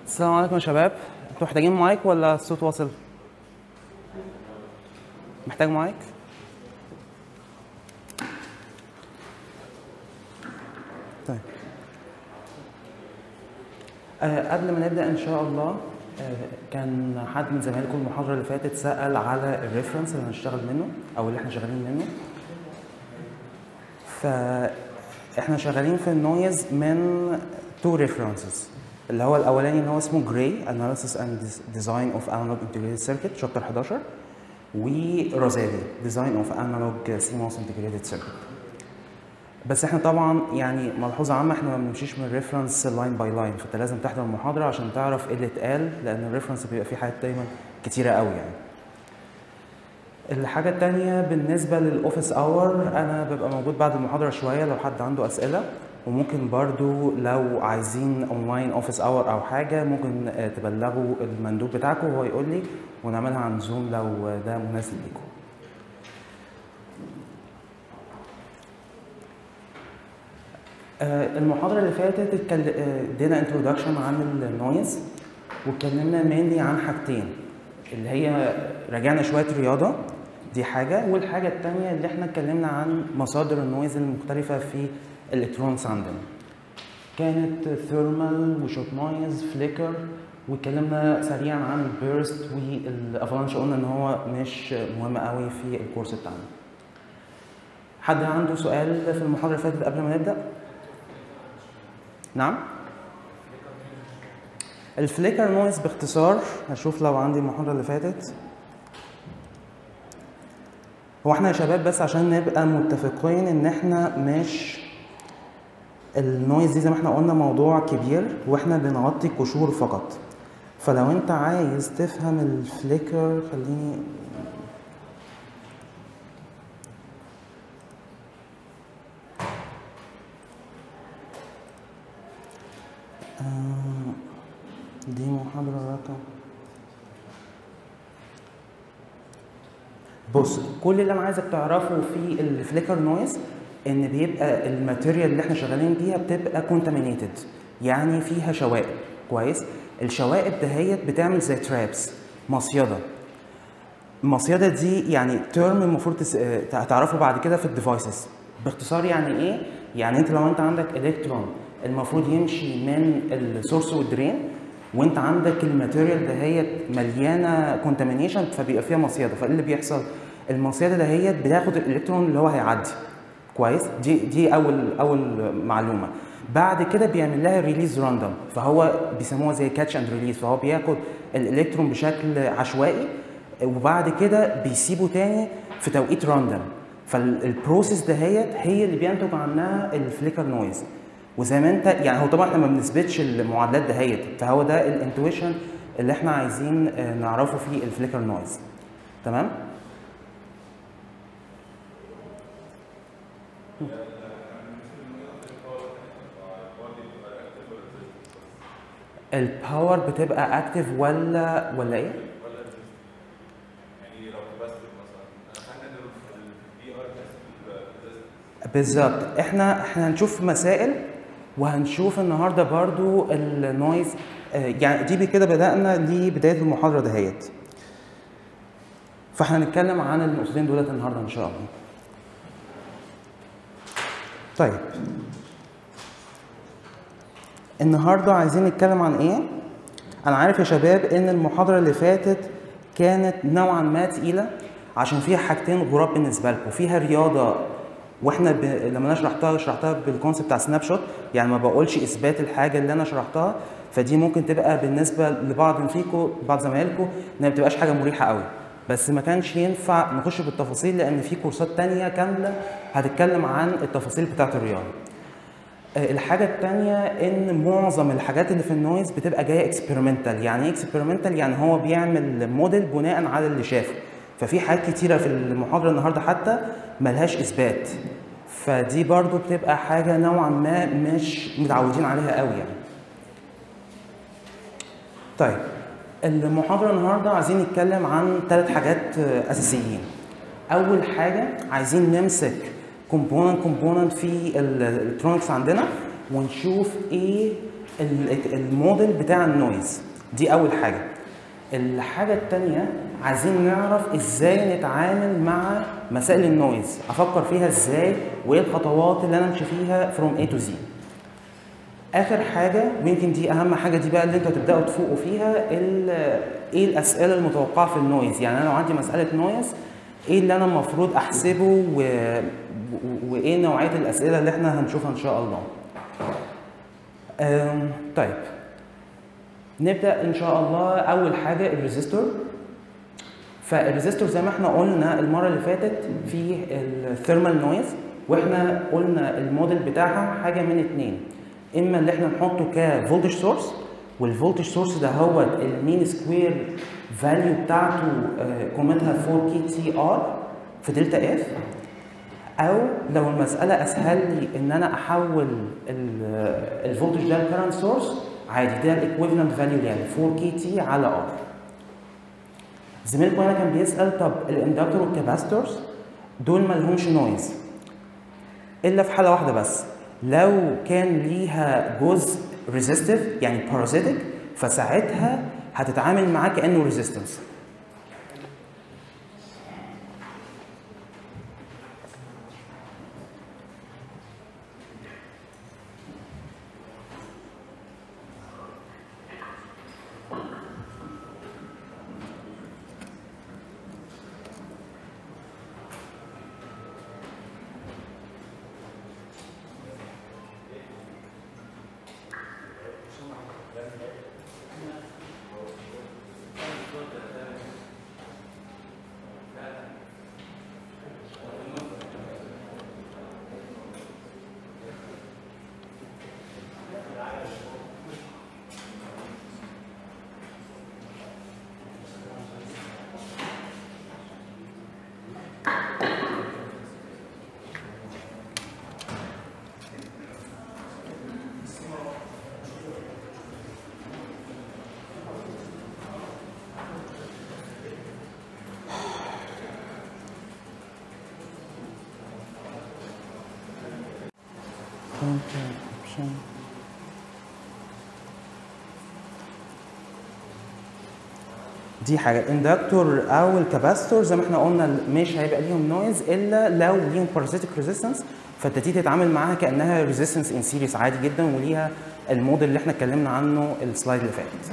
السلام عليكم يا شباب انتوا محتاجين مايك ولا الصوت واصل محتاج مايك طيب آه قبل ما نبدا ان شاء الله آه كان حد من زمايلكم المحاضره اللي فاتت سال على الريفرنس اللي هنشتغل منه او اللي احنا شغالين منه فاحنا شغالين في النويز من تو ريفرنسز اللي هو الاولاني اللي هو اسمه جراي اناليسيس اند ديزاين اوف انالوج انتجريتد سيركت شابتر 11 وروزالي ديزاين اوف انالوج سيموس انتجريتد سيركت بس احنا طبعا يعني ملحوظه عامه احنا ما بنمشيش من ريفرنس لاين باي لاين فانت لازم تحضر المحاضره عشان تعرف ايه اللي اتقال لان الريفرنس بيبقى فيه حاجات دايما كتيره قوي يعني الحاجة التانية بالنسبة للأوفيس أور أنا ببقى موجود بعد المحاضرة شوية لو حد عنده أسئلة وممكن برضو لو عايزين أونلاين أوفيس أور أو حاجة ممكن آه، تبلغوا المندوب بتاعكم وهو يقول لي ونعملها عن زوم لو ده مناسب ليكم آه، المحاضرة اللي فاتت اتكل- آه، ادينا انترودكشن عن النويز واتكلمنا mainly عن حاجتين اللي هي راجعنا شوية رياضة دي حاجة والحاجة التانية اللي احنا اتكلمنا عن مصادر النويز المختلفة في الالكترونز عندنا كانت ثيرمال وشوت نويز فليكر واتكلمنا سريعا عن البيرست والافالانش قلنا ان هو مش مهم قوي في الكورس بتاعنا حد عنده سؤال في المحاضرة اللي فاتت قبل ما نبدأ؟ نعم؟ الفليكر نويز باختصار هشوف لو عندي المحاضرة اللي فاتت هو احنا يا شباب بس عشان نبقى متفقين ان احنا مش النويز دي زي ما احنا قلنا موضوع كبير واحنا بنغطي قشور فقط فلو انت عايز تفهم الفليكر خليني آه، دي محاضرة رقم بص كل اللي انا عايزك تعرفه في الفليكر نويز ان بيبقى الماتيريال اللي احنا شغالين بيها بتبقى كونتامينيتد يعني فيها شوائب كويس الشوائب دهيت بتعمل زي ترابس مصيده المصيده دي يعني ترم المفروض تس... آه، تعرفه بعد كده في الديفايسز باختصار يعني ايه يعني انت لو انت عندك الكترون المفروض يمشي من السورس والدرين وانت عندك الماتيريال دهيت مليانه كونتامينيشن فبيبقى فيها مصيده فايه اللي بيحصل المصيده دهيت بتاخد الالكترون اللي هو هيعدي كويس دي دي اول اول معلومه بعد كده بيعمل لها ريليز راندوم فهو بيسموها زي كاتش اند ريليز فهو بياخد الالكترون بشكل عشوائي وبعد كده بيسيبه تاني في توقيت راندوم فالبروسيس دهيت هي اللي بينتج عنها الفليكر نويز وزي ما انت يعني هو طبعا احنا ما بنثبتش المعادلات دهيت فهو ده الانتويشن اللي احنا عايزين آه، نعرفه في الفليكر نويز تمام الباور بتبقى اكتف ولا ولا ايه؟ بالظبط احنا احنا هنشوف مسائل وهنشوف النهارده برضو النويز آه، يعني دي كده بدأنا لبداية المحاضرة دهيت فاحنا هنتكلم عن النقطتين دولت النهارده ان شاء الله طيب النهارده عايزين نتكلم عن ايه انا عارف يا شباب ان المحاضره اللي فاتت كانت نوعا ما تقيله عشان فيها حاجتين غراب بالنسبه لكم فيها رياضه واحنا ب... لما انا شرحتها شرحتها بالكونسيبت بتاع سناب شوت يعني ما بقولش اثبات الحاجه اللي انا شرحتها فدي ممكن تبقى بالنسبه لبعض فيكم بعض زمايلكم انها ما بتبقاش حاجه مريحه قوي بس ما كانش ينفع نخش بالتفاصيل لان في كورسات تانية كامله هتتكلم عن التفاصيل بتاعه الرياضه آه، الحاجة التانية إن معظم الحاجات اللي في النويز بتبقى جاية اكسبيرمنتال، يعني إيه اكسبيرمنتال؟ يعني هو بيعمل موديل بناء على اللي شافه، ففي حاجات كتيرة في المحاضرة النهاردة حتى ملهاش إثبات، فدي برضو بتبقى حاجة نوعا ما مش متعودين عليها قوي يعني. طيب المحاضرة النهاردة عايزين نتكلم عن ثلاث حاجات آه، أساسيين. أول حاجة عايزين نمسك كومبوننت كومبوننت في الالكترونكس عندنا ونشوف ايه ال- الموديل بتاع النويز دي اول حاجه الحاجه الثانيه عايزين نعرف ازاي نتعامل مع مسائل النويز افكر فيها ازاي وايه الخطوات اللي انا امشي فيها from A to Z اخر حاجه ويمكن دي اهم حاجه دي بقى اللي انتوا هتبداوا تفوقوا فيها ال- ايه الاسئله المتوقعه في النويز يعني انا لو عندي مساله نويز ايه اللي انا المفروض احسبه و... و- وايه نوعيه الاسئله اللي احنا هنشوفها ان شاء الله أم، طيب نبدا ان شاء الله اول حاجه الريزيستور فالريزيستور زي ما احنا قلنا المره اللي فاتت في الثيرمال نويز واحنا قلنا الموديل بتاعها حاجه من اتنين اما اللي احنا نحطه كفولتج سورس والفولتج سورس ده هو المين سكوير فاليو بتاعته آه، قيمتها 4 كي تي ار في دلتا اف او لو المساله اسهل لي ان انا احول ال- الفولتج ده لكرنت سورس عادي ده الايكويفالنت فاليو يعني 4 كي تي على ار زميلكم هنا كان بيسال طب الاندكتور والكاباستورز دول ما لهمش نويز الا في حاله واحده بس لو كان ليها جزء ريزيستيف يعني بارازيتك فساعتها هتتعامل معاه كانه ريزيستنس دي حاجه الاندكتور او الكاباستور زي ما احنا قلنا مش هيبقى ليهم نويز الا لو ليهم بارازيتك ريزيستنس فانت تيجي تتعامل معاها كانها ريزيستنس ان سيريس عادي جدا وليها الموديل اللي احنا اتكلمنا عنه السلايد اللي فات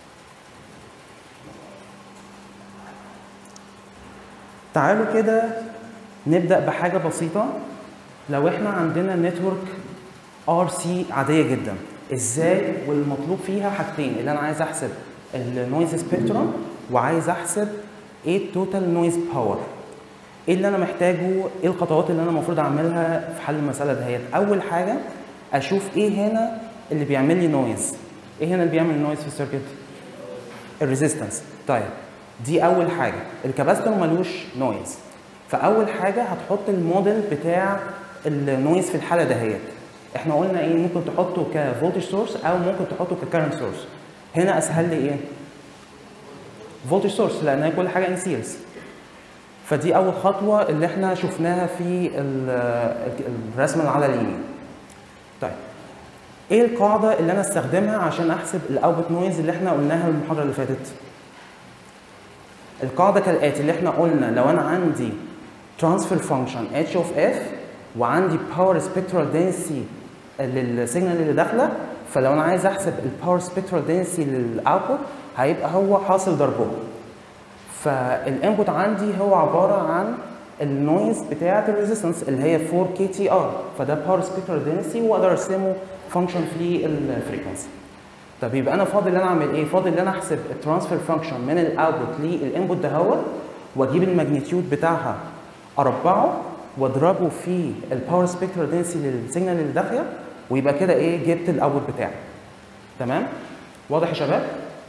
تعالوا كده نبدا بحاجه بسيطه لو احنا عندنا نتورك ار سي عاديه جدا ازاي والمطلوب فيها حاجتين اللي انا عايز احسب النويز سبيكترم وعايز احسب ايه التوتال نويز باور ايه اللي انا محتاجه ايه الخطوات اللي انا المفروض اعملها في حل المساله دهيت اول حاجه اشوف ايه هنا اللي بيعمل لي نويز ايه هنا اللي بيعمل نويز في السيركت الريزيستنس طيب دي اول حاجه الكاباستور ملوش نويز فاول حاجه هتحط الموديل بتاع النويز في الحاله دهيت احنا قلنا ايه ممكن تحطه كفولتج سورس او ممكن تحطه ككرنت سورس هنا اسهل لي ايه فولتج سورس لان هي كل حاجه ان سيريز فدي اول خطوه اللي احنا شفناها في ال- الرسمه اللي على اليمين طيب ايه القاعده اللي انا استخدمها عشان احسب الاوتبوت نويز اللي احنا قلناها المحاضره اللي فاتت القاعده كالاتي اللي احنا قلنا لو انا عندي ترانسفير فانكشن اتش اوف اف وعندي باور سبيكترال دنسي للسيجنال اللي داخله فلو انا عايز احسب الباور سبيكترال دنسي للاوتبوت هيبقى هو حاصل ضربهم فالانبوت عندي هو عباره عن النويز بتاعه الريزيستنس اللي هي 4 كي تي ار فده باور سبيكترال دنسي واقدر ارسمه فانكشن في الفريكونسي طب يبقى انا فاضل ان انا اعمل ايه؟ فاضل ان انا احسب الترانسفير فانكشن من الاوتبوت للانبوت دهوت واجيب الماجنتيود بتاعها اربعه واضربه في الباور سبيكترال دنسي للسيجنال اللي داخله ويبقى كده ايه جبت الاوتبوت بتاعي تمام؟ واضح يا شباب؟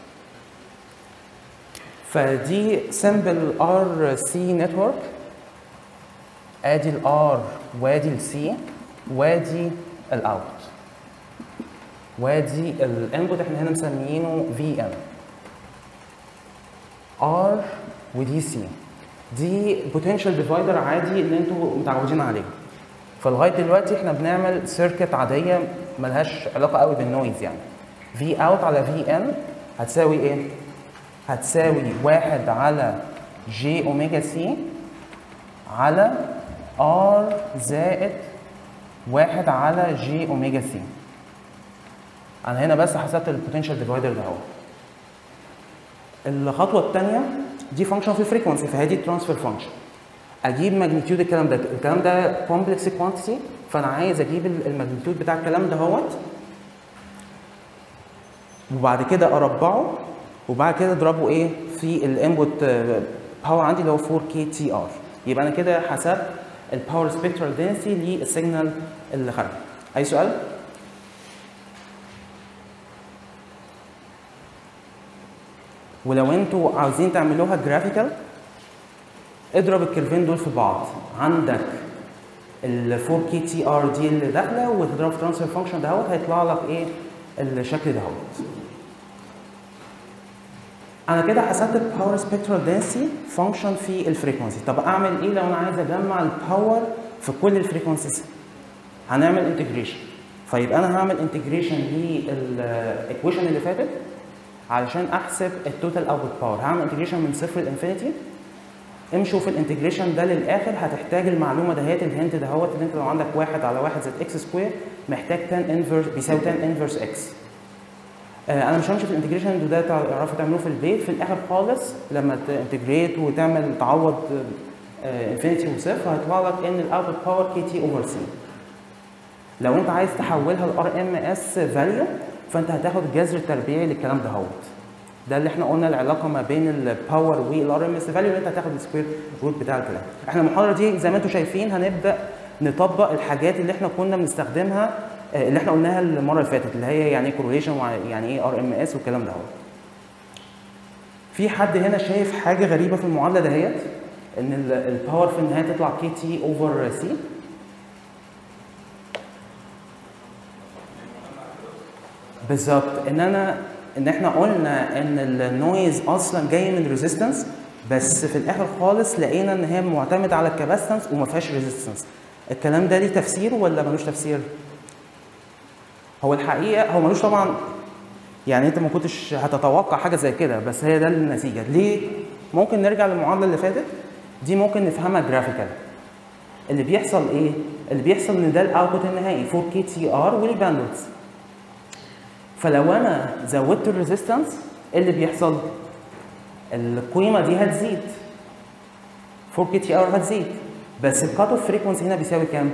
فدي سمبل ار سي نتورك ادي الار وادي السي وادي الاوت وادي الانبوت احنا هنا مسميينه في ام ار ودي سي دي بوتنشال ديفايدر عادي اللي انتوا متعودين عليه فلغايه دلوقتي احنا بنعمل سيركت عاديه ملهاش علاقه قوي بالنويز يعني في اوت على في ان هتساوي ايه؟ هتساوي واحد على جي اوميجا سي على ار زائد واحد على جي اوميجا سي انا هنا بس حسبت البوتنشال ديفايدر ده اهو الخطوه الثانيه دي فانكشن في الفريكونسي فهي دي الترانسفير فانكشن اجيب ماجنتيود الكلام ده الكلام ده كومبلكس كوانتيتي فانا عايز اجيب الماجنتيود بتاع الكلام ده اهوت وبعد كده اربعه وبعد كده اضربه ايه في الانبوت باور عندي اللي هو 4 كي تي ار يبقى انا كده حسبت الباور سبيكترال دنسيتي للسيجنال اللي خارج اي سؤال ولو انتوا عاوزين تعملوها جرافيكال اضرب الكيرفين دول في بعض عندك ال 4 كي تي ار دي اللي داخله وتضرب في ترانسفير فانكشن دهوت هيطلع لك ايه الشكل دهوت انا كده حسبت الباور سبيكترال دنسي فانكشن في الفريكونسي طب اعمل ايه لو انا عايز اجمع الباور في كل الفريكونسيز هنعمل انتجريشن فيبقى انا هعمل انتجريشن للايكويشن اللي فاتت علشان احسب التوتال اوتبوت باور هعمل انتجريشن من صفر لانفينيتي امشوا في الانتجريشن ده للاخر هتحتاج المعلومه دهيت الهنت دهوت ان انت لو عندك واحد على واحد زائد اكس سكوير محتاج 10 انفرس بيساوي 10 انفرس اكس آه انا مش همشي في الانتجريشن وده تعرفوا تعملوه في البيت في الاخر خالص لما تنتجريت وتعمل تعوض انفينيتي آه وصفر هيطلع لك ان الاوتبوت باور كي تي اوفر سي لو انت عايز تحولها لار ام اس فاليو فانت هتاخد الجذر التربيعي للكلام ده هوت ده اللي احنا قلنا العلاقه ما بين الباور والار ام اس فاليو اللي انت هتاخد السكوير روت بتاع الكلام احنا المحاضره دي زي ما انتم شايفين هنبدا نطبق الحاجات اللي احنا كنا بنستخدمها اللي احنا قلناها المره اللي فاتت اللي هي يعني ايه كورليشن ويعني ايه ار ام اس والكلام ده هو في حد هنا شايف حاجه غريبه في المعادله دهيت ان الباور في النهايه تطلع كي تي اوفر سي بالظبط ان انا ان احنا قلنا ان النويز اصلا جاي من ريزيستنس بس في الاخر خالص لقينا ان هي معتمده على الكاباستنس وما فيهاش ريزيستنس الكلام ده ليه تفسير ولا ملوش تفسير هو الحقيقه هو ملوش طبعا يعني انت ما كنتش هتتوقع حاجه زي كده بس هي ده النتيجه ليه ممكن نرجع للمعادله اللي فاتت دي ممكن نفهمها جرافيكال اللي بيحصل ايه اللي بيحصل ان ده الاوتبوت النهائي 4 كي تي ار والباندويث فلو انا زودت الريزيستنس ايه اللي بيحصل القيمه دي هتزيد 4 كي تي ار هتزيد بس الكات اوف فريكونسي هنا بيساوي كام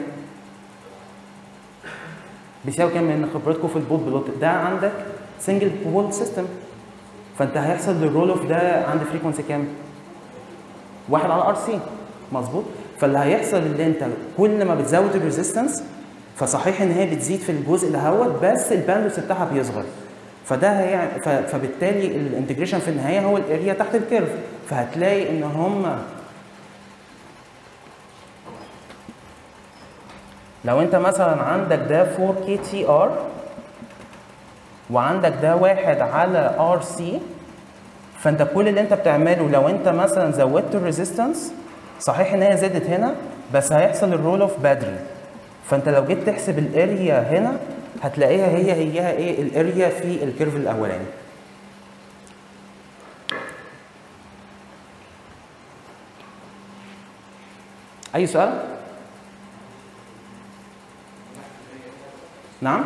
بيساوي كام من خبرتكم في البوت بلوت ده عندك سنجل بول سيستم فانت هيحصل للرول اوف ده عند فريكونسي كام واحد على ار سي مظبوط فاللي هيحصل اللي انت كل ما بتزود الريزيستنس فصحيح ان هي بتزيد في الجزء دهوت بس الباندوث بتاعها بيصغر فده هي فبالتالي الانتجريشن في النهايه هو الاريا تحت الكيرف فهتلاقي ان هم لو انت مثلا عندك ده 4 كي تي ار وعندك ده واحد على ار سي فانت كل اللي انت بتعمله لو انت مثلا زودت الريزيستنس صحيح ان هي زادت هنا بس هيحصل الرول اوف بدري فانت لو جيت تحسب الاريا هنا هتلاقيها هي هيها ايه الاريا في الكيرف الاولاني اي سؤال نعم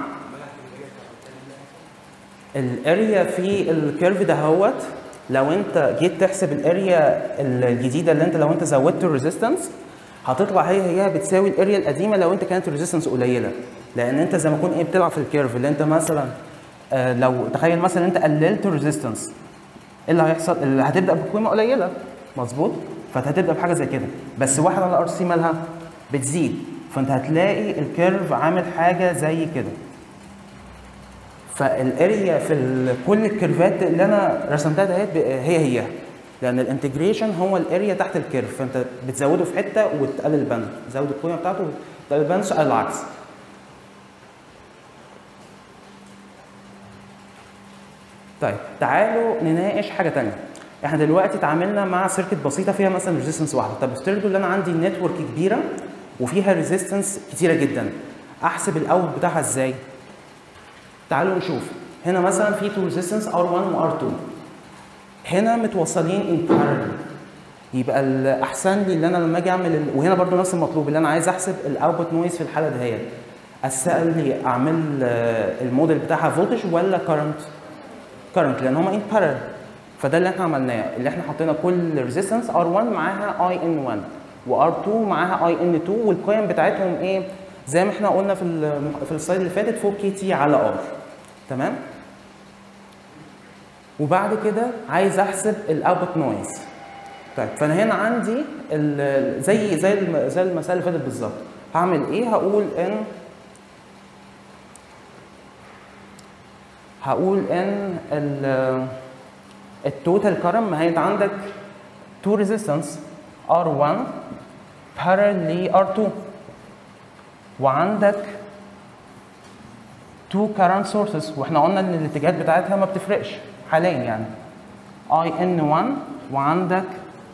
الاريا في الكيرف ده هوت لو انت جيت تحسب الاريا الجديده اللي انت لو انت زودت الريزيستنس هتطلع هي هي بتساوي الاريا القديمه لو انت كانت الريزيستنس قليله لان انت زي ما تكون ايه بتلعب في الكيرف اللي انت مثلا آه لو تخيل مثلا انت قللت الريزيستنس ايه اللي هيحصل اللي هتبدا بقيمه قليله مظبوط فانت هتبدا بحاجه زي كده بس واحد على ار سي مالها بتزيد فانت هتلاقي الكيرف عامل حاجه زي كده فالاريا في كل الكيرفات اللي انا رسمتها دهيت هي هي لان الانتجريشن هو الاريا تحت الكيرف فانت بتزوده في حته وتقلل البند تزود القيمه بتاعته وتقلل البند على العكس طيب تعالوا نناقش حاجه ثانيه احنا دلوقتي اتعاملنا مع سيركت بسيطه فيها مثلا ريزيستنس واحده طب افترضوا ان انا عندي نتورك كبيره وفيها ريزيستنس كتيره جدا احسب الاوت بتاعها ازاي تعالوا نشوف هنا مثلا في تو ريزيستنس R1 و R2 هنا متوصلين ان parallel يبقى الاحسن لي اللي انا لما اجي اعمل ال... وهنا برضو نفس المطلوب اللي انا عايز احسب الاوتبوت نويز في الحاله دهيت اسال لي اعمل آه، الموديل بتاعها فولتج ولا كارنت كارنت لان هما ان بارل فده اللي احنا عملناه اللي احنا حطينا كل ريزيستنس R1 معاها اي ان 1 وR2 معاها اي ان 2 والقيم بتاعتهم ايه زي ما احنا قلنا في ال- في السلايد اللي فاتت 4 كي تي على ار تمام وبعد كده عايز احسب الاوتبوت نويز طيب فانا هنا عندي ال- زي زي الم- زي المساله اللي فاتت بالظبط هعمل ايه هقول ان هقول ان ال التوتال كرم ما هي انت عندك تو ريزيستنس R1 parallel ل R2 وعندك تو current sources واحنا قلنا ان الاتجاهات بتاعتها ما بتفرقش حاليا يعني IN1 وعندك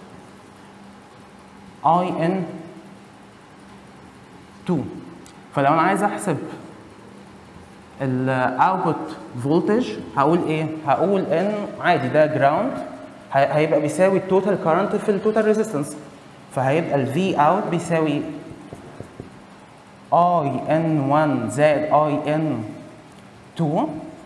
IN2 فلو انا عايز احسب الاوتبوت فولتج هقول ايه؟ هقول ان عادي ده جراوند هيبقى بيساوي التوتال كارنت في التوتال ريزيستنس فهيبقى الفي اوت بيساوي اي ان 1 زائد اي ان 2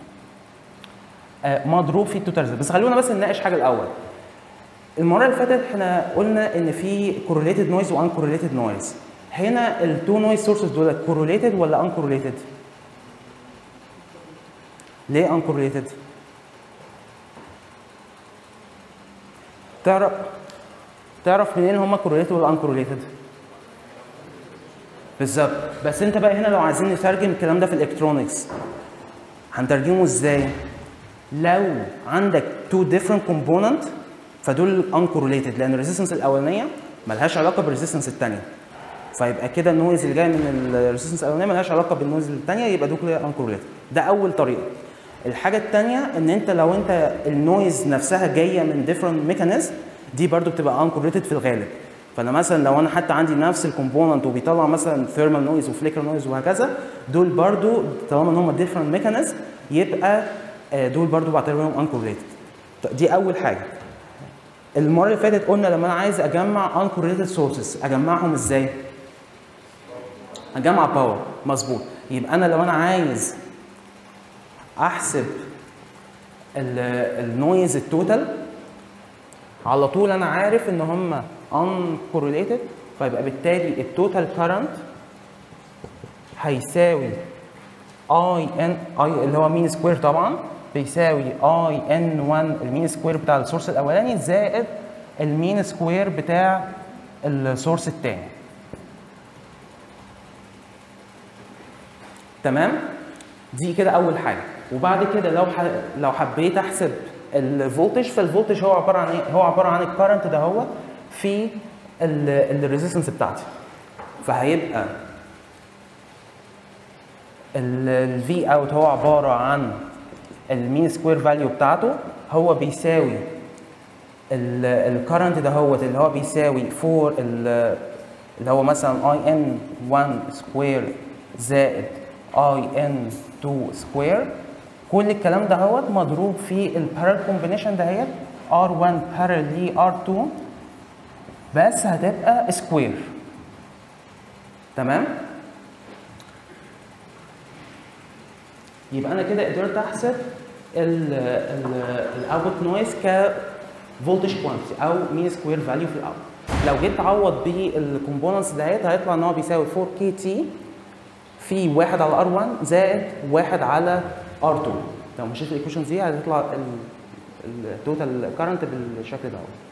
آه، مضروب في التوتال ريزيستنس بس خلونا بس نناقش حاجه الاول المره اللي فاتت احنا قلنا ان في كورليتد نويز وان كورليتد نويز هنا التو نويز سورسز دول كورليتد ولا ان كورليتد؟ ليه uncorrelated؟ تعرف تعرف منين هم correlated ولا uncorrelated؟ بالظبط بس انت بقى هنا لو عايزين نترجم الكلام ده في الالكترونكس هنترجمه ازاي؟ لو عندك two different component فدول uncorrelated لان الريزيستنس الاولانيه ملهاش علاقه بالريزيستنس الثانيه فيبقى كده النويز اللي جاي من الريزيستنس الاولانيه ملهاش علاقه بالنويز الثانيه يبقى دول كده uncorrelated ده اول طريقه الحاجه الثانيه ان انت لو انت النويز نفسها جايه من different mechanism دي برضو بتبقى uncorrelated في الغالب فانا مثلا لو انا حتى عندي نفس الكومبوننت وبيطلع مثلا ثيرمال نويز وفليكر نويز وهكذا دول برضو طالما ان هم different mechanism يبقى آه، دول برضو بعتبرهم uncorrelated طيب دي اول حاجه المره اللي فاتت قلنا لما انا عايز اجمع uncorrelated sources اجمعهم ازاي اجمع باور مظبوط يبقى انا لو انا عايز احسب النويز التوتال على طول انا عارف ان هم uncorrelated فيبقى بالتالي التوتال كارنت هيساوي اي ان اي اللي هو مين سكوير طبعا بيساوي اي ان 1 المين سكوير بتاع السورس الاولاني زائد المين سكوير بتاع السورس الثاني تمام دي كده اول حاجه وبعد كده لو ح... لو حبيت احسب الفولتج فالفولتج هو عباره عن ايه هو عباره عن الكرنت ده هو في الريزيستنس بتاعتي فهيبقى الفي اوت هو عباره عن المين سكوير فاليو بتاعته هو بيساوي الكرنت ده هو اللي هو بيساوي 4 ال- اللي هو مثلا اي ان 1 سكوير زائد اي ان 2 سكوير كل الكلام ده هو مضروب في البارل كومبينيشن دهيت R1 بارل ل R2 بس هتبقى سكوير تمام يبقى انا كده قدرت احسب الاوتبوت نويز ك فولتج كوانتيتي او مين سكوير فاليو في الاوت لو جيت تعوض بالكومبوننتس دهيت هيطلع ان هو بيساوي 4 كي تي في 1 على ار 1 زائد 1 على ار 2 لو مشيت الايكويشنز دي هتطلع التوتال كارنت بالشكل ده اهو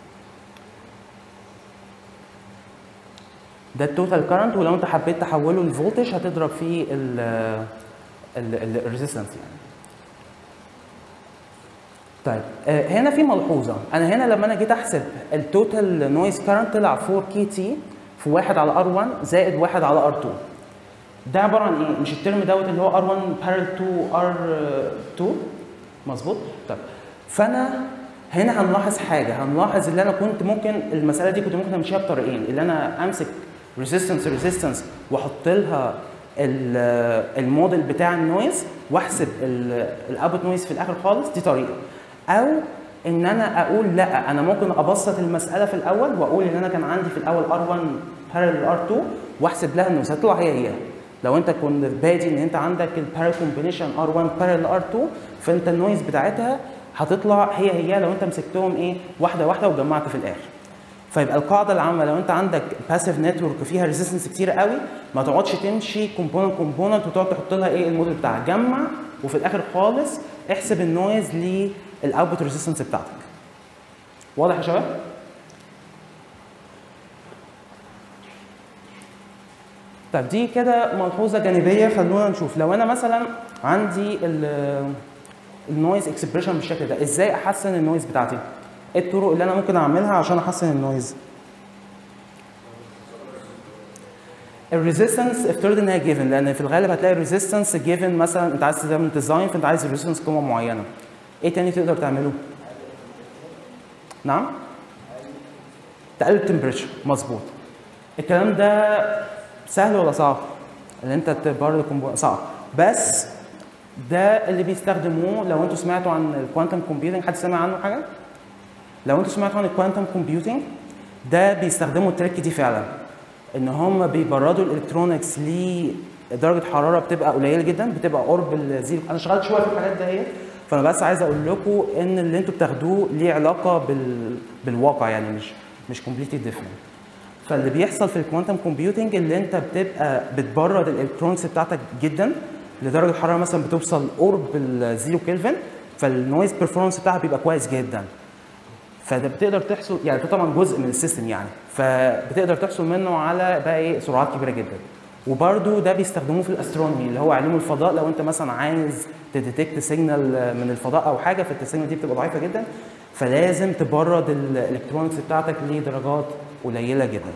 ده التوتال كارنت ولو انت حبيت تحوله لفولتج هتضرب فيه الريزيستنس يعني طيب آه، هنا في ملحوظه انا هنا لما انا جيت احسب التوتال نويز كارنت طلع 4 كي تي في 1 على ار 1 زائد 1 على ار 2 ده عباره عن ايه؟ مش الترم دوت اللي هو ار 1 بارل تو ار 2 مظبوط؟ طيب فانا هنا هنلاحظ حاجه هنلاحظ اللي انا كنت ممكن المساله دي كنت ممكن امشيها بطريقين اللي انا امسك ريزيستنس ريزيستنس واحط لها ال- الموديل بتاع النويز واحسب الاوتبوت نويز في الاخر خالص دي طريقه او ان انا اقول لا انا ممكن ابسط المساله في الاول واقول ان انا كان عندي في الاول ار1 بارل ار2 واحسب لها النويز هتطلع هي هي لو انت كنت بادي ان انت عندك البارل كومبينيشن ار1 بارل ار2 فانت النويز بتاعتها هتطلع هي هي لو انت مسكتهم ايه واحده واحده وجمعت في الاخر فيبقى القاعده العامه لو انت عندك باسيف نتورك فيها ريزيستنس كتير قوي ما تقعدش تمشي كومبوننت كومبوننت وتقعد تحط لها ايه الموديل بتاعها جمع وفي الاخر خالص احسب النويز للاوتبوت ريزيستنس بتاعتك واضح يا شباب طيب دي كده ملحوظه جانبيه خلونا نشوف لو انا مثلا عندي ال- النويز اكسبريشن بالشكل ده ازاي احسن النويز بتاعتي ايه الطرق اللي انا ممكن اعملها عشان احسن النويز الريزيستنس افترض ان هي جيفن لان في الغالب هتلاقي الريزيستنس جيفن مثلا انت عايز تعمل ديزاين فانت عايز الريزيستنس قيمه معينه ايه تاني تقدر تعمله نعم تقلل التمبريتشر مظبوط الكلام ده سهل ولا صعب اللي انت تبرد الكمبيوتر صعب بس ده اللي بيستخدموه لو انتوا سمعتوا عن الكوانتم كومبيوتنج حد سمع عنه حاجه لو انتوا سمعتوا عن الكوانتم كومبيوتنج ده بيستخدموا التريك دي فعلا ان هم بيبردوا الالكترونكس لدرجه حراره بتبقى قليله جدا بتبقى قرب الزيرو انا اشتغلت شويه في الحاجات دهيت فانا بس عايز اقول لكم ان اللي انتوا بتاخدوه ليه علاقه بال... بالواقع يعني مش مش كومبليتلي ديفرنت فاللي بيحصل في الكوانتم كومبيوتنج اللي انت بتبقى بتبرد الالكترونكس بتاعتك جدا لدرجه حراره مثلا بتوصل قرب الزيرو كلفن فالنويز بيرفورمانس بتاعها بيبقى كويس جدا فده بتقدر تحصل يعني ده طبعا جزء من السيستم يعني فبتقدر تحصل منه على بقى ايه سرعات كبيره جدا وبرده ده بيستخدموه في الاسترونومي اللي هو علوم الفضاء لو انت مثلا عايز تديتكت سيجنال من الفضاء او حاجه فالسيجنال دي بتبقى ضعيفه جدا فلازم تبرد الالكترونكس بتاعتك لدرجات قليله جدا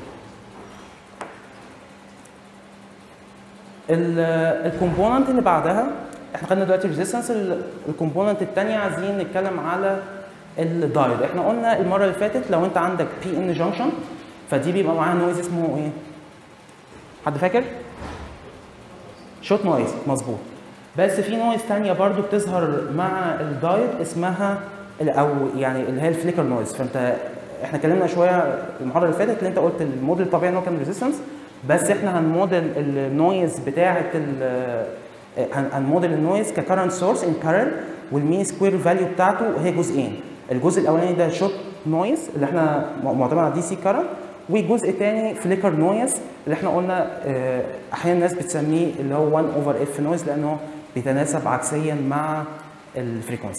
الكومبوننت اللي بعدها احنا خدنا دلوقتي ريزيستنس الكومبوننت الثانيه عايزين نتكلم على الدايود احنا قلنا المره اللي فاتت لو انت عندك بي ان جانكشن فدي بيبقى معاها نويز اسمه ايه حد فاكر شوت نويز مظبوط بس في نويز ثانيه برضو بتظهر مع الدايود اسمها او يعني اللي هي الفليكر نويز فانت احنا اتكلمنا شويه المحاضره اللي فاتت اللي انت قلت الموديل الطبيعي ان هو كان ريزيستنس بس احنا هنموديل النويز بتاعه هنموديل النويز ككرنت سورس ان بارل والمين سكوير فاليو بتاعته هي جزئين الجزء الاولاني ده شوت نويز اللي احنا معتمد على دي سي كرنت وجزء تاني فليكر نويز اللي احنا قلنا احيانا الناس بتسميه اللي هو 1 اوفر اف نويز لانه بيتناسب عكسيا مع الفريكونسي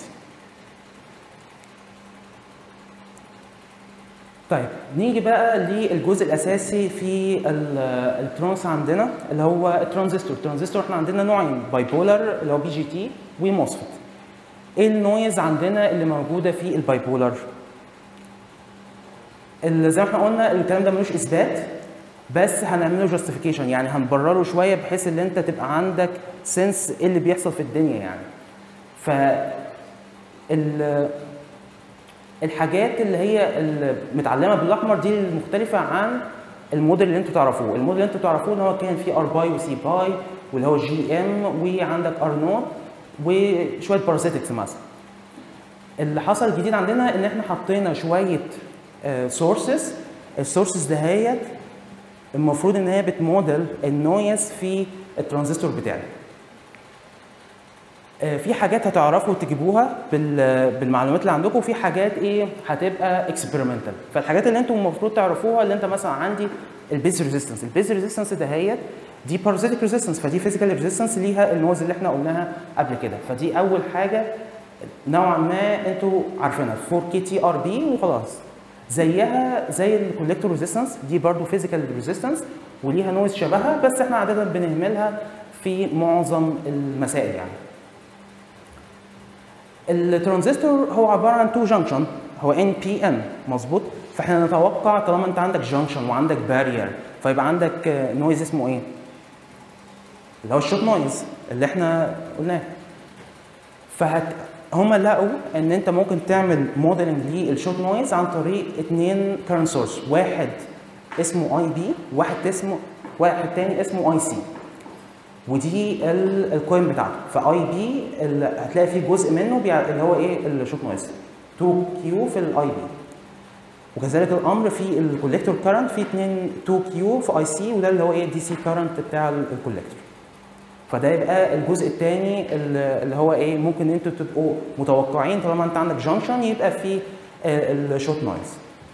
طيب نيجي بقى للجزء الاساسي في الترانس عندنا اللي هو الترانزستور الترانزستور احنا عندنا نوعين باي بولر اللي هو بي جي تي وموسفيت ايه النويز عندنا اللي موجوده في الباي بولر اللي زي ما احنا قلنا الكلام ده ملوش اثبات بس هنعمله جاستيفيكيشن يعني هنبرره شويه بحيث ان انت تبقى عندك سنس ايه اللي بيحصل في الدنيا يعني ف الحاجات اللي هي المتعلمه بالاحمر دي المختلفه عن الموديل اللي انتوا تعرفوه الموديل اللي انتوا تعرفوه ان هو كان فيه ار باي وسي باي واللي هو جي ام وعندك ار نوت وشويه باراسيتكس مثلا اللي حصل جديد عندنا ان احنا حطينا شويه سورسز السورسز دهيت المفروض ان هي بتموديل النويز في الترانزستور بتاعي في حاجات هتعرفوا تجيبوها بالمعلومات اللي عندكم وفي حاجات ايه هتبقى اكسبيرمنتال فالحاجات اللي انتم المفروض تعرفوها اللي انت مثلا عندي البيز ريزيستنس البيز ريزيستنس دهيت دي بارازيتيك ريزيستنس فدي فيزيكال ريزيستنس ليها النوز اللي احنا قلناها قبل كده فدي اول حاجه نوعا ما انتوا عارفينها 4 كي تي ار بي وخلاص زيها زي الكوليكتور ريزيستنس دي برضو فيزيكال ريزيستنس وليها نويز شبهها بس احنا عاده بنهملها في معظم المسائل يعني الترانزستور هو عباره عن تو جانكشن هو ان بي ان مظبوط فاحنا نتوقع طالما انت عندك جانكشن وعندك بارير فيبقى عندك نويز اسمه ايه؟ اللي هو الشوت نويز اللي احنا قلناه فهت هم لقوا ان انت ممكن تعمل موديلنج للشوت نويز عن طريق اثنين كارنت سورس واحد اسمه اي بي واحد اسمه واحد تاني اسمه اي سي ودي ال- الكوين بتاعته فاي بي هتلاقي فيه جزء منه بيع- اللي هو ايه الشوت نويز 2 كيو في الاي بي وكذلك الامر في الكوليكتور كارنت في 2 2 كيو في اي سي وده اللي هو ايه دي سي كارنت بتاع الكوليكتور فده يبقى الجزء الثاني اللي هو ايه ممكن انتوا تبقوا متوقعين طالما انت عندك جانكشن يبقى في الشوت نويز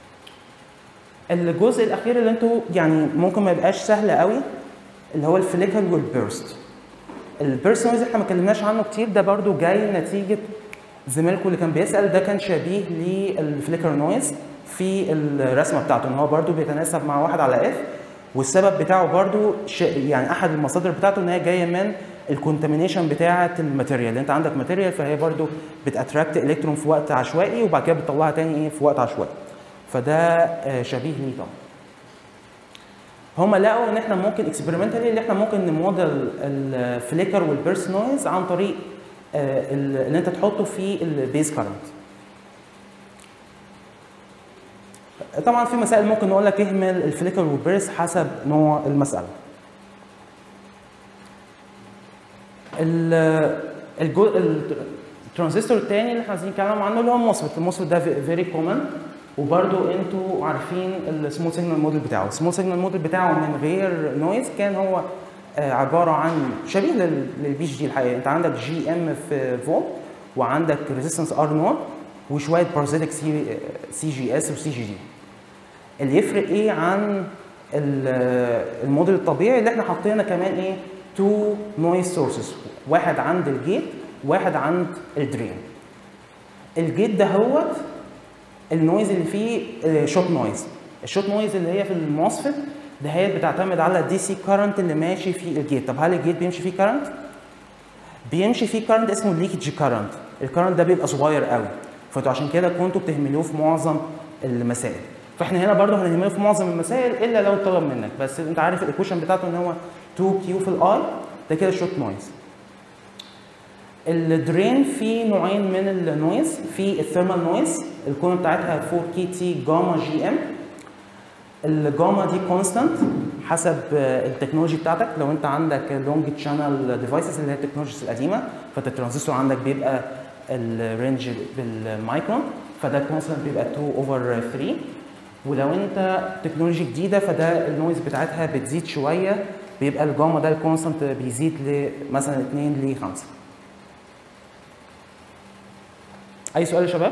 الجزء الاخير اللي انتوا يعني ممكن ما يبقاش سهل قوي اللي هو الفليكر والبيرست البيرست نويز احنا ما اتكلمناش عنه كتير ده برضو جاي نتيجه زميلكم اللي كان بيسال ده كان شبيه للفليكر نويز في الرسمه بتاعته ان هو برضو بيتناسب مع واحد على اف والسبب بتاعه برضو ش... يعني احد المصادر بتاعته ان هي جايه من الكونتامينيشن بتاعه الماتيريال انت عندك ماتيريال فهي برضو بتاتراكت الكترون في وقت عشوائي وبعد كده بتطلعها تاني ايه في وقت عشوائي فده آه، شبيه ليه طبعا هما لقوا ان احنا ممكن اكسبيرمنتالي ان احنا ممكن نموديل الفليكر والبيرس نويز عن طريق آه، ال- اللي انت تحطه في البيز كارنت طبعا في مسائل ممكن نقول لك اهمل الفليكر والبيرس حسب نوع المساله ال- الجو... الترانزستور الثاني اللي احنا عايزين نتكلم عنه اللي هو الموسفيت الموسفيت ده فيري كومن وبرده انتوا عارفين السمول سيجنال موديل بتاعه السمول سيجنال موديل بتاعه من غير نويز كان هو آه، عباره عن شبيه لل- للبي جي دي الحقيقه انت عندك جي ام في فولت وعندك ريزيستنس ار نوت وشويه بارازيتك سي سي جي اس وسي جي دي اللي يفرق ايه عن ال- الموديل الطبيعي اللي احنا حطينا كمان ايه تو نويز سورسز واحد عند الجيت واحد عند الدرين الجيت ده هوت النويز اللي فيه شوت نويز الشوت نويز اللي هي في الموسفيت ده هي بتعتمد على الدي سي كارنت اللي ماشي في الجيت طب هل الجيت بيمشي فيه كارنت بيمشي فيه كارنت اسمه ليكج كارنت الكارنت ده بيبقى صغير قوي فانتوا عشان كده كنتوا بتهملوه في معظم المسائل فاحنا هنا برضه هنهمله في معظم المسائل الا لو طلب منك بس انت عارف الايكويشن بتاعته ان هو 2 كيو في الاي ده كده شوت نويز الدرين فيه نوعين من النويز في الثيرمال نويز الكون بتاعتها 4 كي تي جاما جي ام الجاما دي كونستانت حسب آه، التكنولوجي بتاعتك لو انت عندك لونج تشانل ديفايسز اللي هي التكنولوجيز القديمه فانت الترانزستور عندك بيبقى الرينج بالمايكرون فده كونستانت بيبقى 2 اوفر 3 ولو انت تكنولوجي جديده فده النويز بتاعتها بتزيد شويه بيبقى الجاما ده الكونستانت بيزيد لمثلا 2 ل 5 اي سؤال يا شباب؟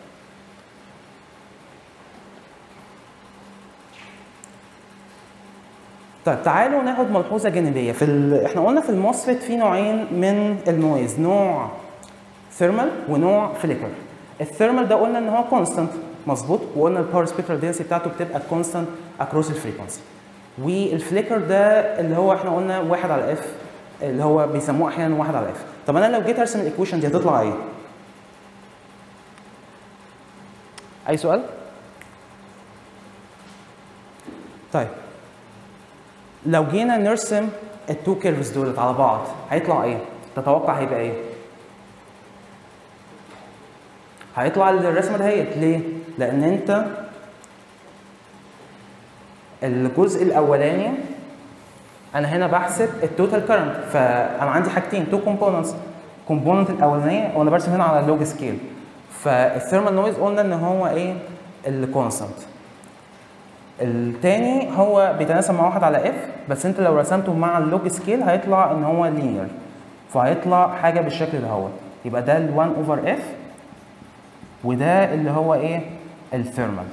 طيب تعالوا ناخد ملحوظه جانبيه في ال... احنا قلنا في الموسفيت في نوعين من النويز نوع ثيرمال ونوع فليكر الثيرمال ده قلنا ان هو كونستانت مظبوط وقلنا الباور سبيكترال دنسي بتاعته بتبقى كونستانت اكروس الفريكونسي والفليكر ده اللي هو احنا قلنا واحد على اف اللي هو بيسموه احيانا واحد على اف طب انا لو جيت ارسم الايكويشن دي هتطلع ايه؟ اي سؤال؟ طيب لو جينا نرسم التو كيرفز دولت على بعض هيطلع ايه؟ تتوقع هيبقى ايه؟ هيطلع الرسمه دهيت ليه؟ لان انت الجزء الاولاني انا هنا بحسب التوتال كارنت فانا عندي حاجتين تو كومبوننتس كومبوننت الاولانيه وانا برسم هنا على اللوج سكيل فالثيرمال نويز قلنا ان هو ايه الكونستانت التاني هو بيتناسب مع واحد على اف بس انت لو رسمته مع اللوج سكيل هيطلع ان هو لينير فهيطلع حاجه بالشكل ده هو يبقى ده ال 1 اوفر اف وده اللي هو ايه الثيرمال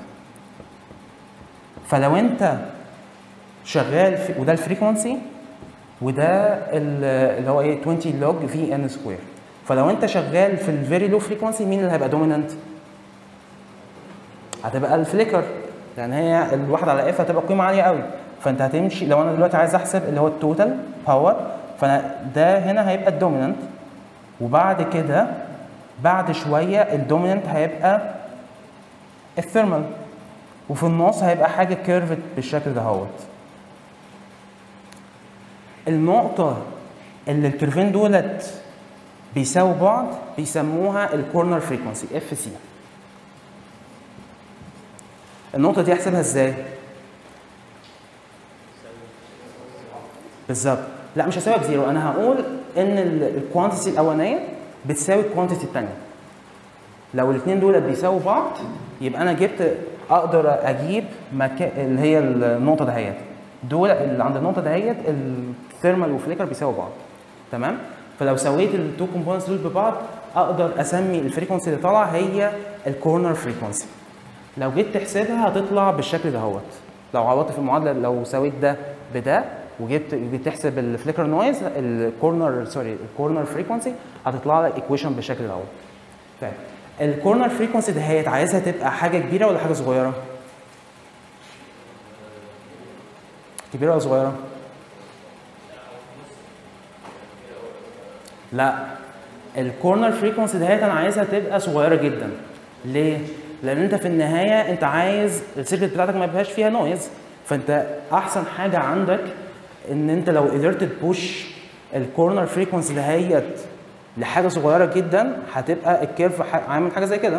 فلو انت شغال في وده الفريكونسي وده ال- اللي هو ايه 20 لوج في ان سكوير فلو انت شغال في الفيري لو فريكونسي مين اللي هيبقى دومينانت؟ هتبقى الفليكر لان هي الواحد على اف هتبقى قيمه عاليه قوي فانت هتمشي لو انا دلوقتي عايز احسب اللي هو التوتال باور فانا ده هنا هيبقى الدومينانت وبعد كده بعد شويه الدومينانت هيبقى الثيرمال وفي النص هيبقى حاجه كيرفت بالشكل دهوت النقطه اللي الكيرفين دولت بيساووا بعض بيسموها الكورنر فريكونسي اف سي النقطة دي احسبها ازاي؟ بالظبط لا مش هساويها بزيرو انا هقول ان الكوانتيتي الاولانيه بتساوي الكوانتيتي الثانيه لو الاثنين دول بيساووا بعض يبقى انا جبت اقدر اجيب مكان اللي هي النقطه دهيت دول اللي عند النقطه دهيت الثيرمال والفليكر بيساووا بعض تمام فلو سويت التو كومبوننتس دول ببعض اقدر اسمي الفريكونسي اللي طالعه هي الكورنر فريكونسي لو جيت تحسبها هتطلع بالشكل دهوت لو عوضت في المعادله لو سويت ده بده وجبت جيت تحسب الفليكر نويز الكورنر سوري الكورنر فريكونسي هتطلع لك ايكويشن بالشكل دهوت طيب الكورنر فريكونسي دهيت عايزها تبقى حاجه كبيره ولا حاجه صغيره؟ كبيره ولا صغيره؟ لا الكورنر فريكونسي دهيت انا عايزها تبقى صغيره جدا ليه؟ لان انت في النهايه انت عايز السيركت بتاعتك ما يبقاش فيها نويز فانت احسن حاجه عندك ان انت لو قدرت تبوش الكورنر فريكونسي دهيت لحاجه صغيره جدا هتبقى الكيرف ح- عامل حاجه زي كده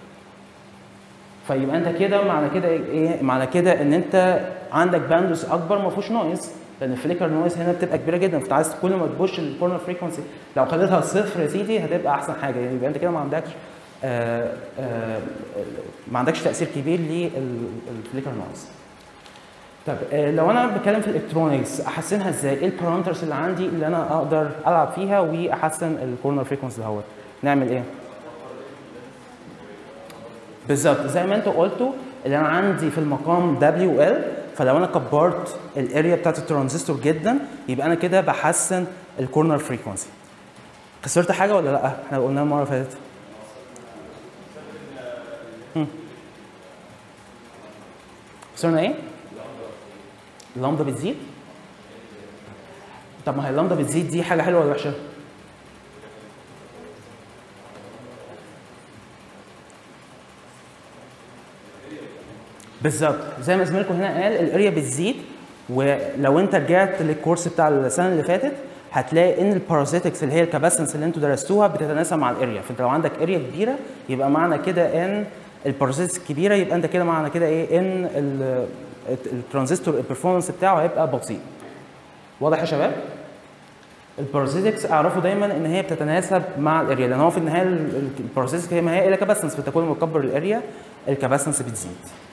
فيبقى انت كده معنى كده ايه معنى كده ان انت عندك باندوس اكبر ما فيهوش نويز لان الفليكر نويز هنا بتبقى كبيره جدا فانت عايز كل ما تبوش الكورنر فريكونسي لو خليتها صفر يا سيدي هتبقى احسن حاجه يعني يبقى انت كده ما عندكش آه آه ما عندكش تاثير كبير للفليكر نويز طب آه، لو انا بتكلم في الالكترونكس احسنها ازاي؟ ايه البارامترز اللي عندي اللي انا اقدر العب فيها واحسن الكورنر فريكونسي دهوت؟ نعمل ايه؟ بالظبط زي ما انتوا قلتوا اللي انا عندي في المقام دبليو ال فلو انا كبرت الاريا بتاعت الترانزستور جدا يبقى انا كده بحسن الكورنر فريكونسي. خسرت حاجه ولا لا؟ احنا قلناها المره اللي فاتت. هم. خسرنا ايه؟ اللامدا بتزيد طب ما هي اللامدا بتزيد دي حاجه حلوه ولا وحشه؟ بالظبط زي ما زميلكم هنا قال الاريا بتزيد ولو انت رجعت للكورس بتاع السنه اللي فاتت هتلاقي ان البارازيتكس اللي هي الكاباسنس اللي انتوا درستوها بتتناسب مع الاريا فانت لو عندك اريا كبيره يبقى معنى كده ان البارازيتكس كبيره يبقى انت كده معنى كده ايه ان ال- الترانزستور البرفورمانس بتاعه هيبقى بطيء واضح يا شباب؟ البارازيتكس اعرفوا دايما ان هي بتتناسب مع الاريا لان هو في النهايه البارازيتكس هي ما هي الا كاباسنس فانت كل ما تكبر الاريا الكاباسنس بتزيد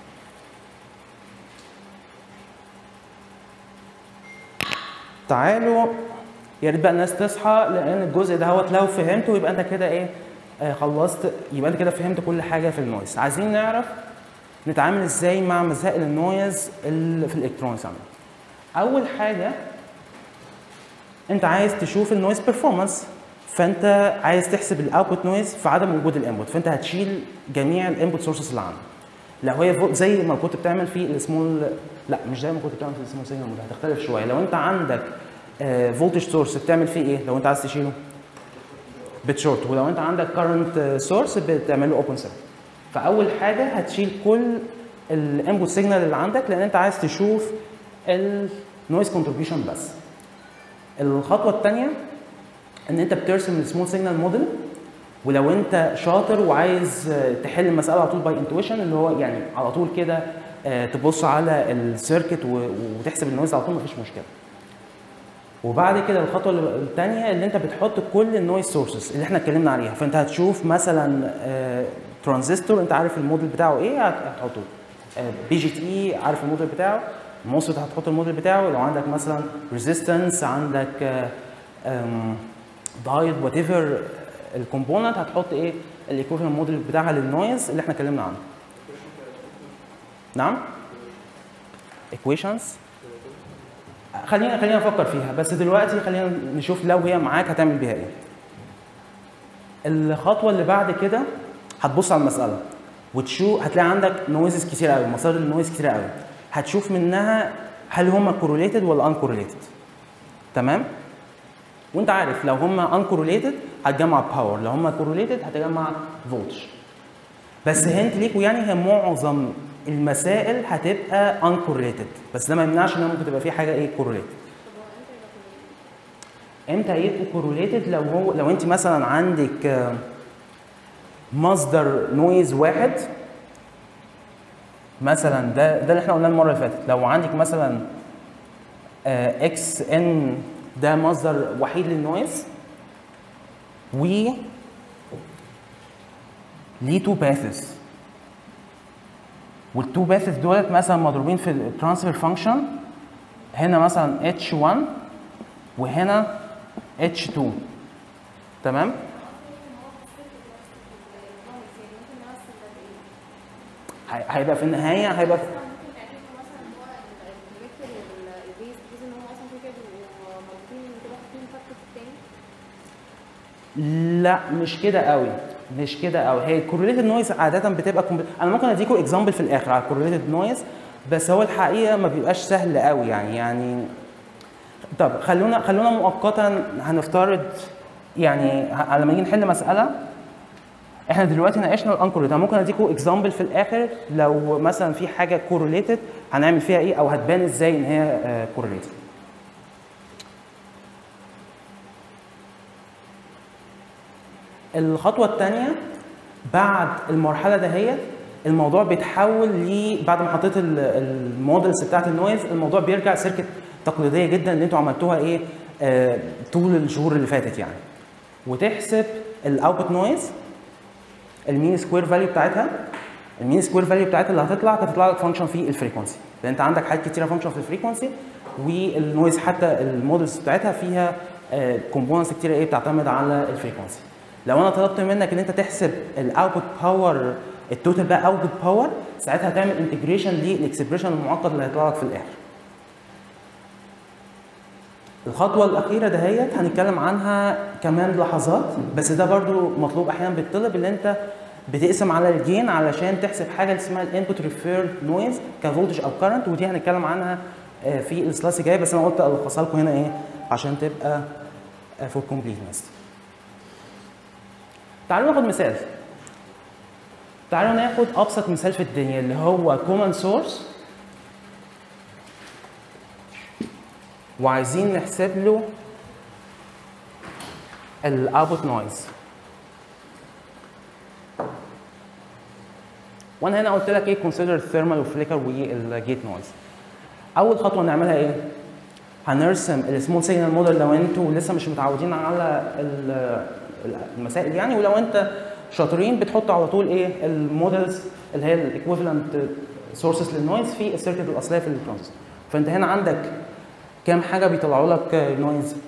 تعالوا يا ريت بقى الناس تصحى لان الجزء دهوت لو فهمته يبقى انت كده ايه آه خلصت يبقى انت كده فهمت كل حاجه في النويز عايزين نعرف نتعامل ازاي مع مسائل النويز اللي في الالكترونيكس عندنا اول حاجه انت عايز تشوف النويز بيرفورمانس فانت عايز تحسب الاوتبوت نويز في عدم وجود الانبوت فانت هتشيل جميع الانبوت سورسز اللي عندك لو هي فو- زي ما كنت بتعمل في السمول لا مش زي ما كنت بتعمل في السمول سيجنال مود هتختلف شويه لو انت عندك فولتج سورس بتعمل فيه ايه لو انت عايز تشيله بتشورت ولو انت عندك كارنت سورس بتعمل له اوبن سيركت فاول حاجه هتشيل كل الانبوت سيجنال اللي عندك لان انت عايز تشوف النويز كونتريبيوشن بس الخطوه الثانيه ان انت بترسم السمول سيجنال موديل ولو انت شاطر وعايز آه، تحل المساله على طول باي انتويشن اللي هو يعني على طول كده آه، تبص على السيركت و- وتحسب النويز على طول مفيش مشكله وبعد كده الخطوه اللي- الثانيه اللي انت بتحط كل النويز سورسز اللي احنا اتكلمنا عليها فانت هتشوف مثلا ترانزستور انت عارف الموديل بتاعه ايه هت- هتحطه بي جي تي عارف الموديل بتاعه موسفيت هتحط الموديل بتاعه لو عندك مثلا ريزيستنس عندك دايت وات ايفر الكومبوننت هتحط ايه الايكويفالنت موديل بتاعها للنويز اللي احنا اتكلمنا عنه نعم equations خلينا خلينا نفكر فيها بس دلوقتي خلينا نشوف لو هي معاك هتعمل بيها ايه الخطوه اللي بعد كده هتبص على المساله وتشوف هتلاقي عندك نويزز كتير قوي مصادر النويز كتير قوي هتشوف منها هل هم كوروليتد ولا ان كوروليتد تمام وانت عارف لو هم ان كوروليتد هتجمع باور لو هم كوروليتد هتجمع فولتج بس هنت ليكوا يعني هي معظم المسائل هتبقى ان كوروليتد بس ده ما يمنعش ان ممكن تبقى في حاجه ايه كوروليتد امتى يبقوا كوروليتد لو هو لو انت مثلا عندك آه، مصدر نويز واحد مثلا ده ده اللي احنا قلناه المره اللي فاتت لو عندك مثلا اكس ان ده مصدر وحيد للنويز و ليه تو باثز والتو باثز دولت مثلا مضروبين في الترانسفير فانكشن هنا مثلا h1 وهنا h2 تمام هي- هيبقى في النهايه هيبقى في ممكن نعتبره مثلا ان هو الكونكتور والبيز بحيث ان هم اصلا كده كده بيبقوا مربوطين كده حاطين خط في التاني لا مش كده قوي مش كده قوي هي الكورليتد نويز عاده بتبقى كومب- انا ممكن اديكم اكزامبل في الاخر على الكورليتد نويز بس هو الحقيقه ما بيبقاش سهل قوي يعني يعني طب خلونا خلونا مؤقتا هنفترض يعني ه- لما نيجي نحل مساله احنا دلوقتي ناقشنا الانكورليتد انا ممكن اديكم اكزامبل في الاخر لو مثلا في حاجه كورليتد هنعمل فيها ايه او هتبان ازاي ان هي كورليتد الخطوه الثانيه بعد المرحله دهيت الموضوع بيتحول ل بعد ما حطيت ال- المودلز بتاعت النويز الموضوع بيرجع سيركت تقليديه جدا اللي انتوا عملتوها ايه آه طول الشهور اللي فاتت يعني وتحسب الاوتبوت نويز المين سكوير فاليو بتاعتها المين سكوير فاليو بتاعتها اللي هتطلع هتطلع لك فانكشن في الفريكونسي لان انت عندك حاجات كتيره فانكشن في الفريكونسي والنويز حتى المودلز بتاعتها فيها كومبوننتس كتيره ايه بتعتمد على الفريكونسي لو انا طلبت منك ان انت تحسب الاوتبوت باور التوتال بقى اوتبوت باور ساعتها هتعمل انتجريشن للاكسبريشن المعقد اللي هيطلع لك في الاخر الخطوة الأخيرة دهيت هنتكلم عنها كمان لحظات بس ده برضو مطلوب أحيانا بالطلب اللي أنت بتقسم على الجين علشان تحسب حاجة اسمها الانبوت ريفيرد نويز كفولتج أو كارنت ودي هنتكلم عنها آه، في السلايس الجاي بس أنا قلت ألخصها لكم هنا إيه عشان تبقى فور كومبليتنس تعالوا ناخد مثال تعالوا ناخد أبسط مثال في الدنيا اللي هو كومن سورس وعايزين نحسب له الاوتبوت نويز وانا هنا قلت لك ايه كونسيدر الثيرمال والفليكر والجيت نويز اول خطوه نعملها ايه هنرسم السمول سيجنال موديل لو انتوا لسه مش متعودين على ال- المسائل يعني ولو انت شاطرين بتحط على طول ايه المودلز اللي هي الايكويفالنت سورسز للنويز في السيركت الاصليه في الترانزستور فانت هنا عندك كام حاجه بيطلعوا لك نويز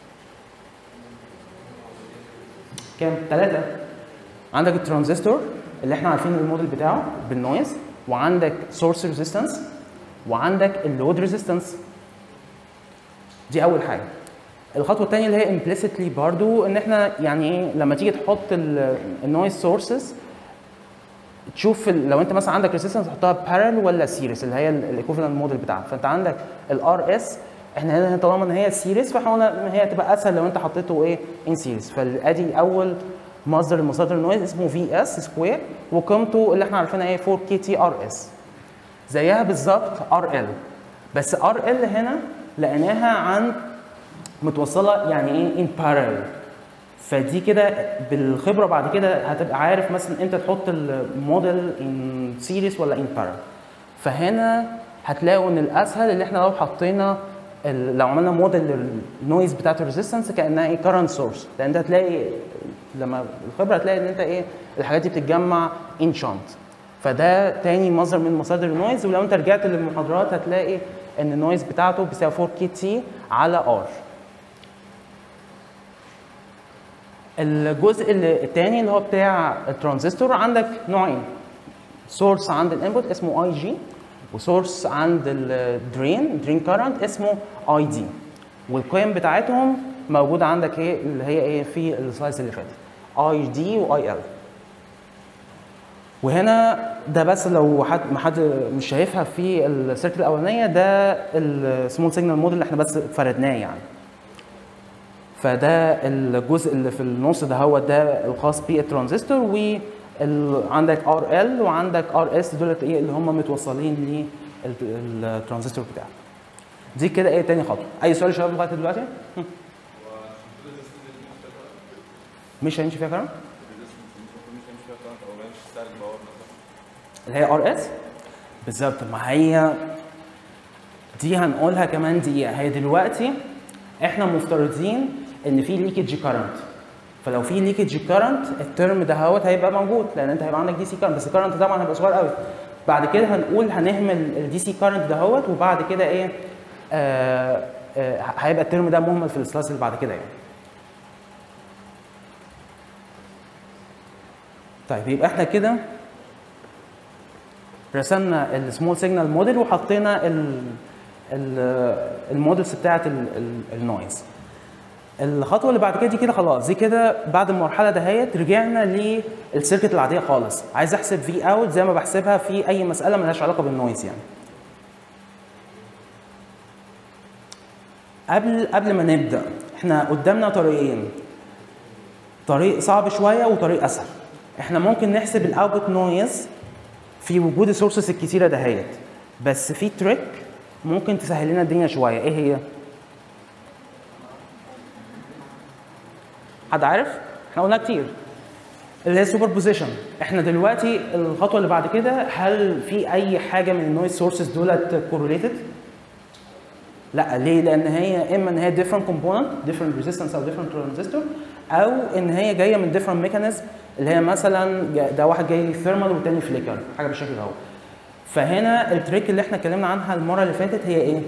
كام ثلاثه عندك الترانزستور اللي احنا عارفين الموديل بتاعه بالنويز وعندك سورس ريزيستنس وعندك اللود ريزيستنس دي اول حاجه الخطوه الثانيه اللي هي امبليسيتلي برضو ان احنا يعني ايه لما تيجي تحط النويز سورسز تشوف ال- لو انت مثلا عندك ريزيستنس تحطها بارل ولا سيريس اللي هي الايكوفالنت موديل بتاعها فانت عندك الار اس احنا هنا طالما ان هي سيريس فحاولنا ان هي تبقى اسهل لو انت حطيته ايه ان سيريس فادي اول مصدر المصادر النويز اسمه في اس سكوير وقيمته اللي احنا عارفينها ايه 4 كي تي ار اس زيها بالظبط ار ال بس ار ال هنا لقيناها عن متوصله يعني ايه ان بارل فدي كده بالخبره بعد كده هتبقى عارف مثلا امتى تحط الموديل ان سيريس ولا ان بارل فهنا هتلاقوا ان الاسهل اللي احنا لو حطينا ال- لو عملنا موديل للنويز بتاعت الريزيستنس كانها ايه كارنت سورس لان انت هتلاقي لما الخبره هتلاقي ان انت ايه الحاجات دي بتتجمع ان شانت فده تاني مصدر من مصادر النويز ولو انت رجعت للمحاضرات هتلاقي ان النويز بتاعته بيساوي 4 كي تي على ار الجزء اللي- التاني اللي هو بتاع الترانزستور عندك نوعين سورس عند الانبوت اسمه اي جي وسورس عند الدرين درين كارنت اسمه اي دي والقيم بتاعتهم موجوده عندك ايه اللي هي ايه في السلايس اللي فاتت اي دي واي ال وهنا ده بس لو حد ما حد مش شايفها في السيركل الاولانيه ده السمول سيجنال موديل اللي احنا بس فردناه يعني فده الجزء اللي في النص ده هو ده الخاص بالترانزستور وعندك ار ال وعندك ار اس دولت ايه اللي هم متوصلين للترانزستور بتاعك دي كده ايه تاني خطوه اي سؤال يا شباب لغايه دلوقتي هم. مش هيمشي فيها كلام اللي هي ار اس بالظبط ما هي دي هنقولها كمان دقيقه هي دلوقتي احنا مفترضين ان في ليكج كارنت فلو في ليكج كارنت الترم ده هوت هيبقى موجود لان انت هيبقى عندك دي سي كارنت بس الكارنت طبعا هيبقى صغير قوي بعد كده هنقول هنهمل الدي سي كارنت ده هوت وبعد كده ايه آه آه هيبقى الترم ده مهمل في السلايس اللي بعد كده يعني طيب يبقى احنا كده رسمنا السمول سيجنال موديل وحطينا ال ال- المودلز بتاعت النويز الخطوه اللي بعد كده دي كده خلاص دي كده بعد المرحله دهيت رجعنا للسيركت العاديه خالص عايز احسب في اوت زي ما بحسبها في اي مساله ملهاش علاقه بالنويز يعني قبل قبل ما نبدا احنا قدامنا طريقين طريق صعب شويه وطريق اسهل احنا ممكن نحسب الاوتبوت نويز في وجود السورسز الكتيره دهيت بس في تريك ممكن تسهل لنا الدنيا شويه ايه هي حد عارف احنا قلنا كتير اللي هي سوبر بوزيشن احنا دلوقتي الخطوه اللي بعد كده هل في اي حاجه من النويز سورسز دولت كورليتد لا ليه لان هي اما ان هي different component different resistance او different transistor او ان هي جايه من different mechanism اللي هي مثلا جا- ده واحد جاي ثيرمال والتاني فليكر حاجه بالشكل ده فهنا التريك اللي احنا اتكلمنا عنها المره اللي فاتت هي ايه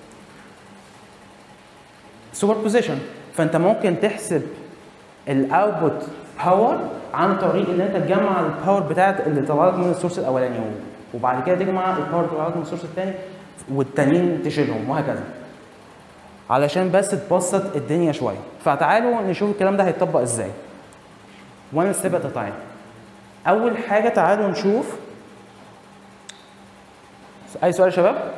سوبر بوزيشن فانت ممكن تحسب الاوتبوت باور عن طريق ان انت تجمع الباور بتاعت اللي طلع لك من السورس الاولاني وبعد كده تجمع الباور اللي طلع لك من السورس الثاني والتانيين تشيلهم وهكذا علشان بس تبسط الدنيا شويه فتعالوا نشوف الكلام ده هيتطبق ازاي وانا ستيب ات تايم اول حاجه تعالوا نشوف اي سؤال يا شباب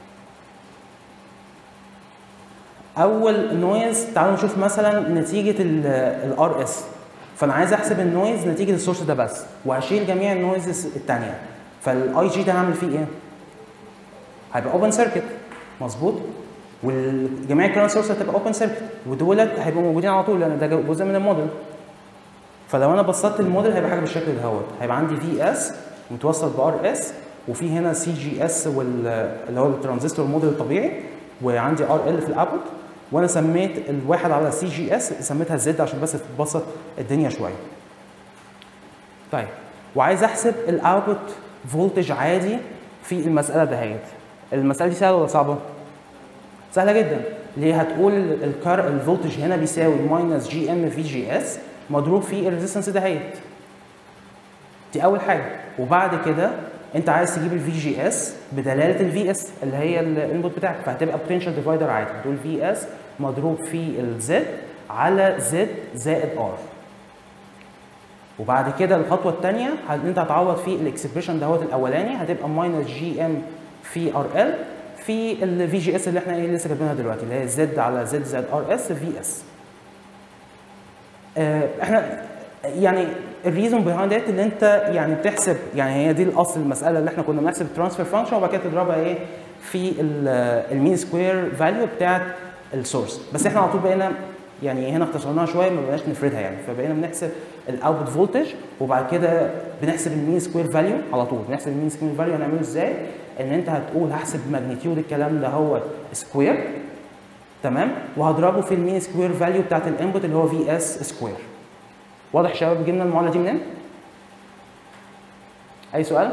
اول نويز تعالوا نشوف مثلا نتيجه الار اس فانا عايز احسب النويز نتيجه السورس ده بس وهشيل جميع النويزز الثانيه فالاي جي ده هعمل فيه ايه هيبقى اوبن سيركت مظبوط والجميع الكرنت سورس هتبقى اوبن سيركت ودولت هيبقوا موجودين على طول لان ده جزء من الموديل فلو انا بسطت الموديل هيبقى حاجه بالشكل دهوت هيبقى عندي في اس متوصل بار اس وفي هنا سي جي اس اللي هو الترانزستور موديل الطبيعي وعندي ار ال في الاوتبوت وانا سميت الواحد على سي جي اس سميتها زد عشان بس تبسط الدنيا شويه طيب وعايز احسب الاوتبوت فولتج عادي في المساله دهيت المساله دي سهله ولا صعبه سهله جدا ليه هتقول الكار الفولتج هنا بيساوي ماينس جي ام في جي اس مضروب في الريزيستنس دهيت دي اول حاجه وبعد كده انت عايز تجيب الفي جي اس بدلاله الفي اس اللي هي الانبوت بتاعك فهتبقى بوتنشال ديفايدر عادي هتقول في اس مضروب في الزد على زد زائد ار وبعد كده الخطوه الثانيه انت هتعوض في الاكسبريشن دهوت الاولاني هتبقى ماينس جي ام في ار ال في الفي جي اس اللي احنا ايه لسه كاتبينها دلوقتي اللي هي زد على زد زائد ار اس في اس احنا يعني الريزون بيهايند ات ان انت يعني بتحسب يعني هي دي الاصل المساله اللي احنا كنا بنحسب الترانسفير فانكشن وبعد كده تضربها ايه في المين سكوير فاليو بتاعت السورس بس احنا على طول بقينا يعني هنا اختصرناها شويه ما بقيناش نفردها يعني فبقينا بنحسب الاوتبوت فولتج وبعد كده بنحسب المين سكوير فاليو على طول بنحسب المين سكوير فاليو هنعمله ازاي ان انت هتقول هحسب ماجنتيود الكلام ده هو سكوير تمام وهضربه في المين سكوير فاليو بتاعت الانبوت اللي هو في اس سكوير واضح شباب جبنا المعادله دي منين؟ اي سؤال؟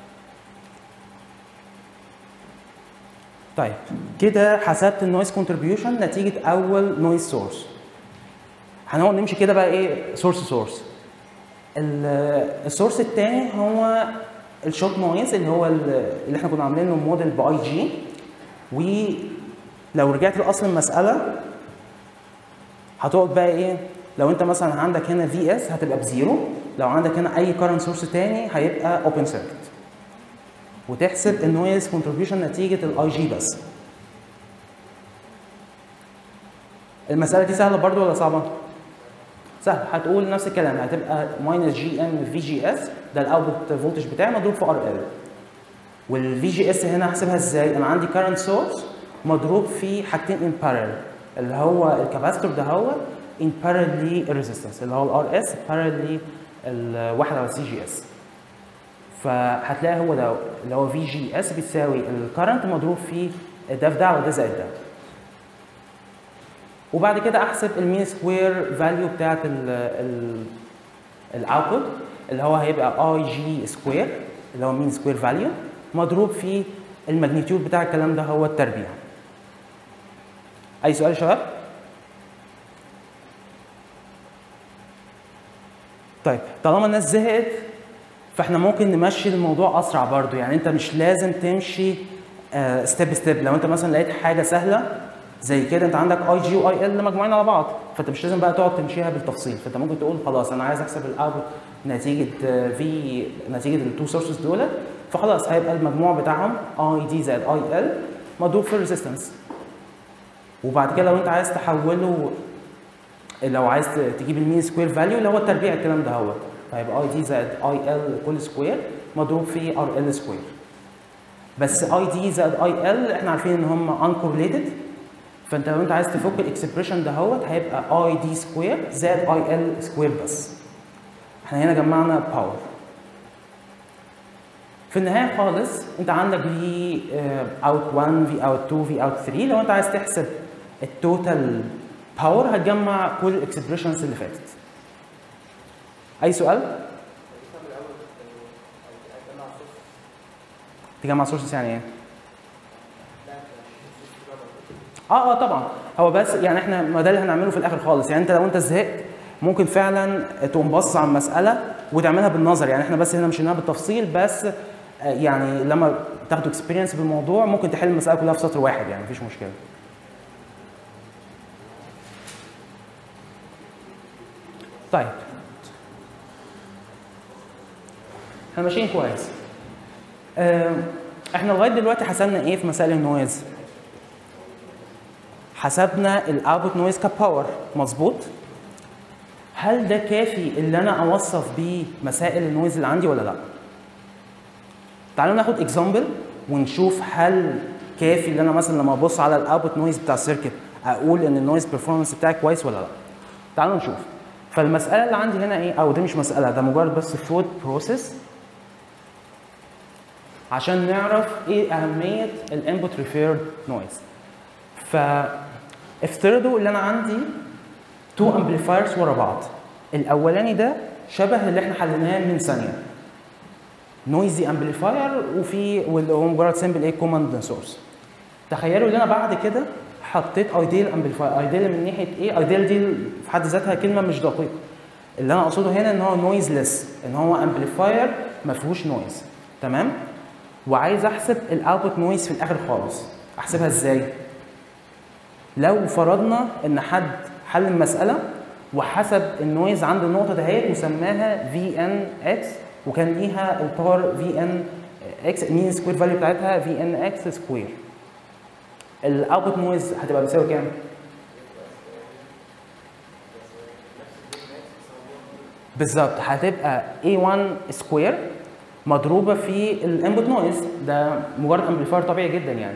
طيب كده حسبت النويز كونتريبيوشن نتيجه اول نويز سورس هنقعد نمشي كده بقى ايه سورس سورس السورس الثاني هو الشوت نويز اللي هو اللي احنا كنا عاملين له موديل باي جي ولو رجعت لاصل المساله هتقعد بقى ايه لو انت مثلا عندك هنا في اس هتبقى بزيرو لو عندك هنا اي كارنت سورس تاني هيبقى اوبن سيركت وتحسب النويز كونتريبيوشن نتيجه الاي جي بس المساله دي سهله برضو ولا صعبه سهل هتقول نفس الكلام هتبقى ماينس جي ام في جي اس ده الاوتبوت فولتج بتاعي مضروب في ار ال والفي جي اس هنا هحسبها ازاي انا عندي كارنت سورس مضروب في حاجتين ان بارل اللي هو الكاباستور ده هو ان بارل للريزيستنس اللي هو الار اس بارل للواحد على سي جي اس فهتلاقي هو ده اللي هو في جي اس بتساوي الكرنت مضروب في ده في ده على ده زائد ده وبعد كده احسب المين سكوير فاليو بتاعت الاوتبوت اللي هو هيبقى اي جي سكوير اللي هو مين سكوير فاليو مضروب في الماجنتيود بتاع الكلام ده هو التربيع اي سؤال يا شباب طيب طالما الناس زهقت فاحنا ممكن نمشي الموضوع اسرع برضو يعني انت مش لازم تمشي ستيب ستيب لو انت مثلا لقيت حاجه سهله زي كده انت عندك اي جي واي ال مجموعين على بعض فانت مش لازم بقى تقعد تمشيها بالتفصيل فانت ممكن تقول خلاص انا عايز احسب الاوتبوت نتيجه في نتيجه التو سورسز دول فخلاص هيبقى المجموع بتاعهم اي دي زائد اي ال مضروب في الريزيستنس وبعد كده لو انت عايز تحوله لو عايز تجيب المين سكوير فاليو اللي هو التربيع الكلام ده هو فهيبقى اي دي زائد اي ال كل سكوير مضروب في ار ال سكوير بس اي دي زائد اي ال احنا عارفين ان هم انكورليتد فانت لو انت عايز تفك الاكسبريشن ده هو هيبقى اي دي سكوير زائد اي ال سكوير بس احنا هنا جمعنا باور في النهايه خالص انت عندك في اوت 1 في اوت 2 في اوت 3 لو انت عايز تحسب التوتال باور هتجمع كل الاكسبريشنز اللي فاتت اي سؤال تجمع سورسز يعني ايه اه اه طبعا هو بس يعني احنا ما ده اللي هنعمله في الاخر خالص يعني انت لو انت زهقت ممكن فعلا تقوم باصص على المساله وتعملها بالنظر يعني احنا بس هنا مشيناها بالتفصيل بس يعني لما تاخدوا اكسبيرينس بالموضوع ممكن تحل المساله كلها في سطر واحد يعني مفيش مشكله طيب احنا ماشيين كويس اه احنا لغايه دلوقتي حسبنا ايه في مسائل النويز حسبنا الاوتبوت نويز كباور مظبوط هل ده كافي اللي انا اوصف بيه مسائل النويز اللي عندي ولا لا تعالوا ناخد اكزامبل ونشوف هل كافي اللي انا مثلا لما ابص على الاوتبوت نويز بتاع السيركت اقول ان النويز بيرفورمانس بتاعي كويس ولا لا تعالوا نشوف فالمساله اللي عندي هنا ايه او دي مش مساله ده مجرد بس فلوت بروسيس عشان نعرف ايه اهميه الانبوت ريفيرد نويز فافترضوا ان انا عندي تو امبليفايرز ورا بعض الاولاني ده شبه اللي احنا حليناه من ثانيه نويزي امبليفاير وفي واللي هو مجرد سمبل ايه كوماند سورس تخيلوا ان انا بعد كده حطيت ايديال امبليفاير ايديال من ناحيه ايه ايديال دي في حد ذاتها كلمه مش دقيقه اللي انا اقصده هنا ان هو نويزلس ان هو امبليفاير ما فيهوش نويز تمام وعايز احسب الاوتبوت نويز في الاخر خالص احسبها ازاي لو فرضنا ان حد حل المساله وحسب النويز عند النقطه دهيت وسماها في ان اكس وكان ليها الباور في ان اكس مين سكوير فاليو بتاعتها في ان اكس سكوير الاوتبوت نويز هتبقى بتساوي كام؟ بالظبط هتبقى A1 سكوير مضروبه في الانبوت نويز ده مجرد امبليفاير طبيعي جدا يعني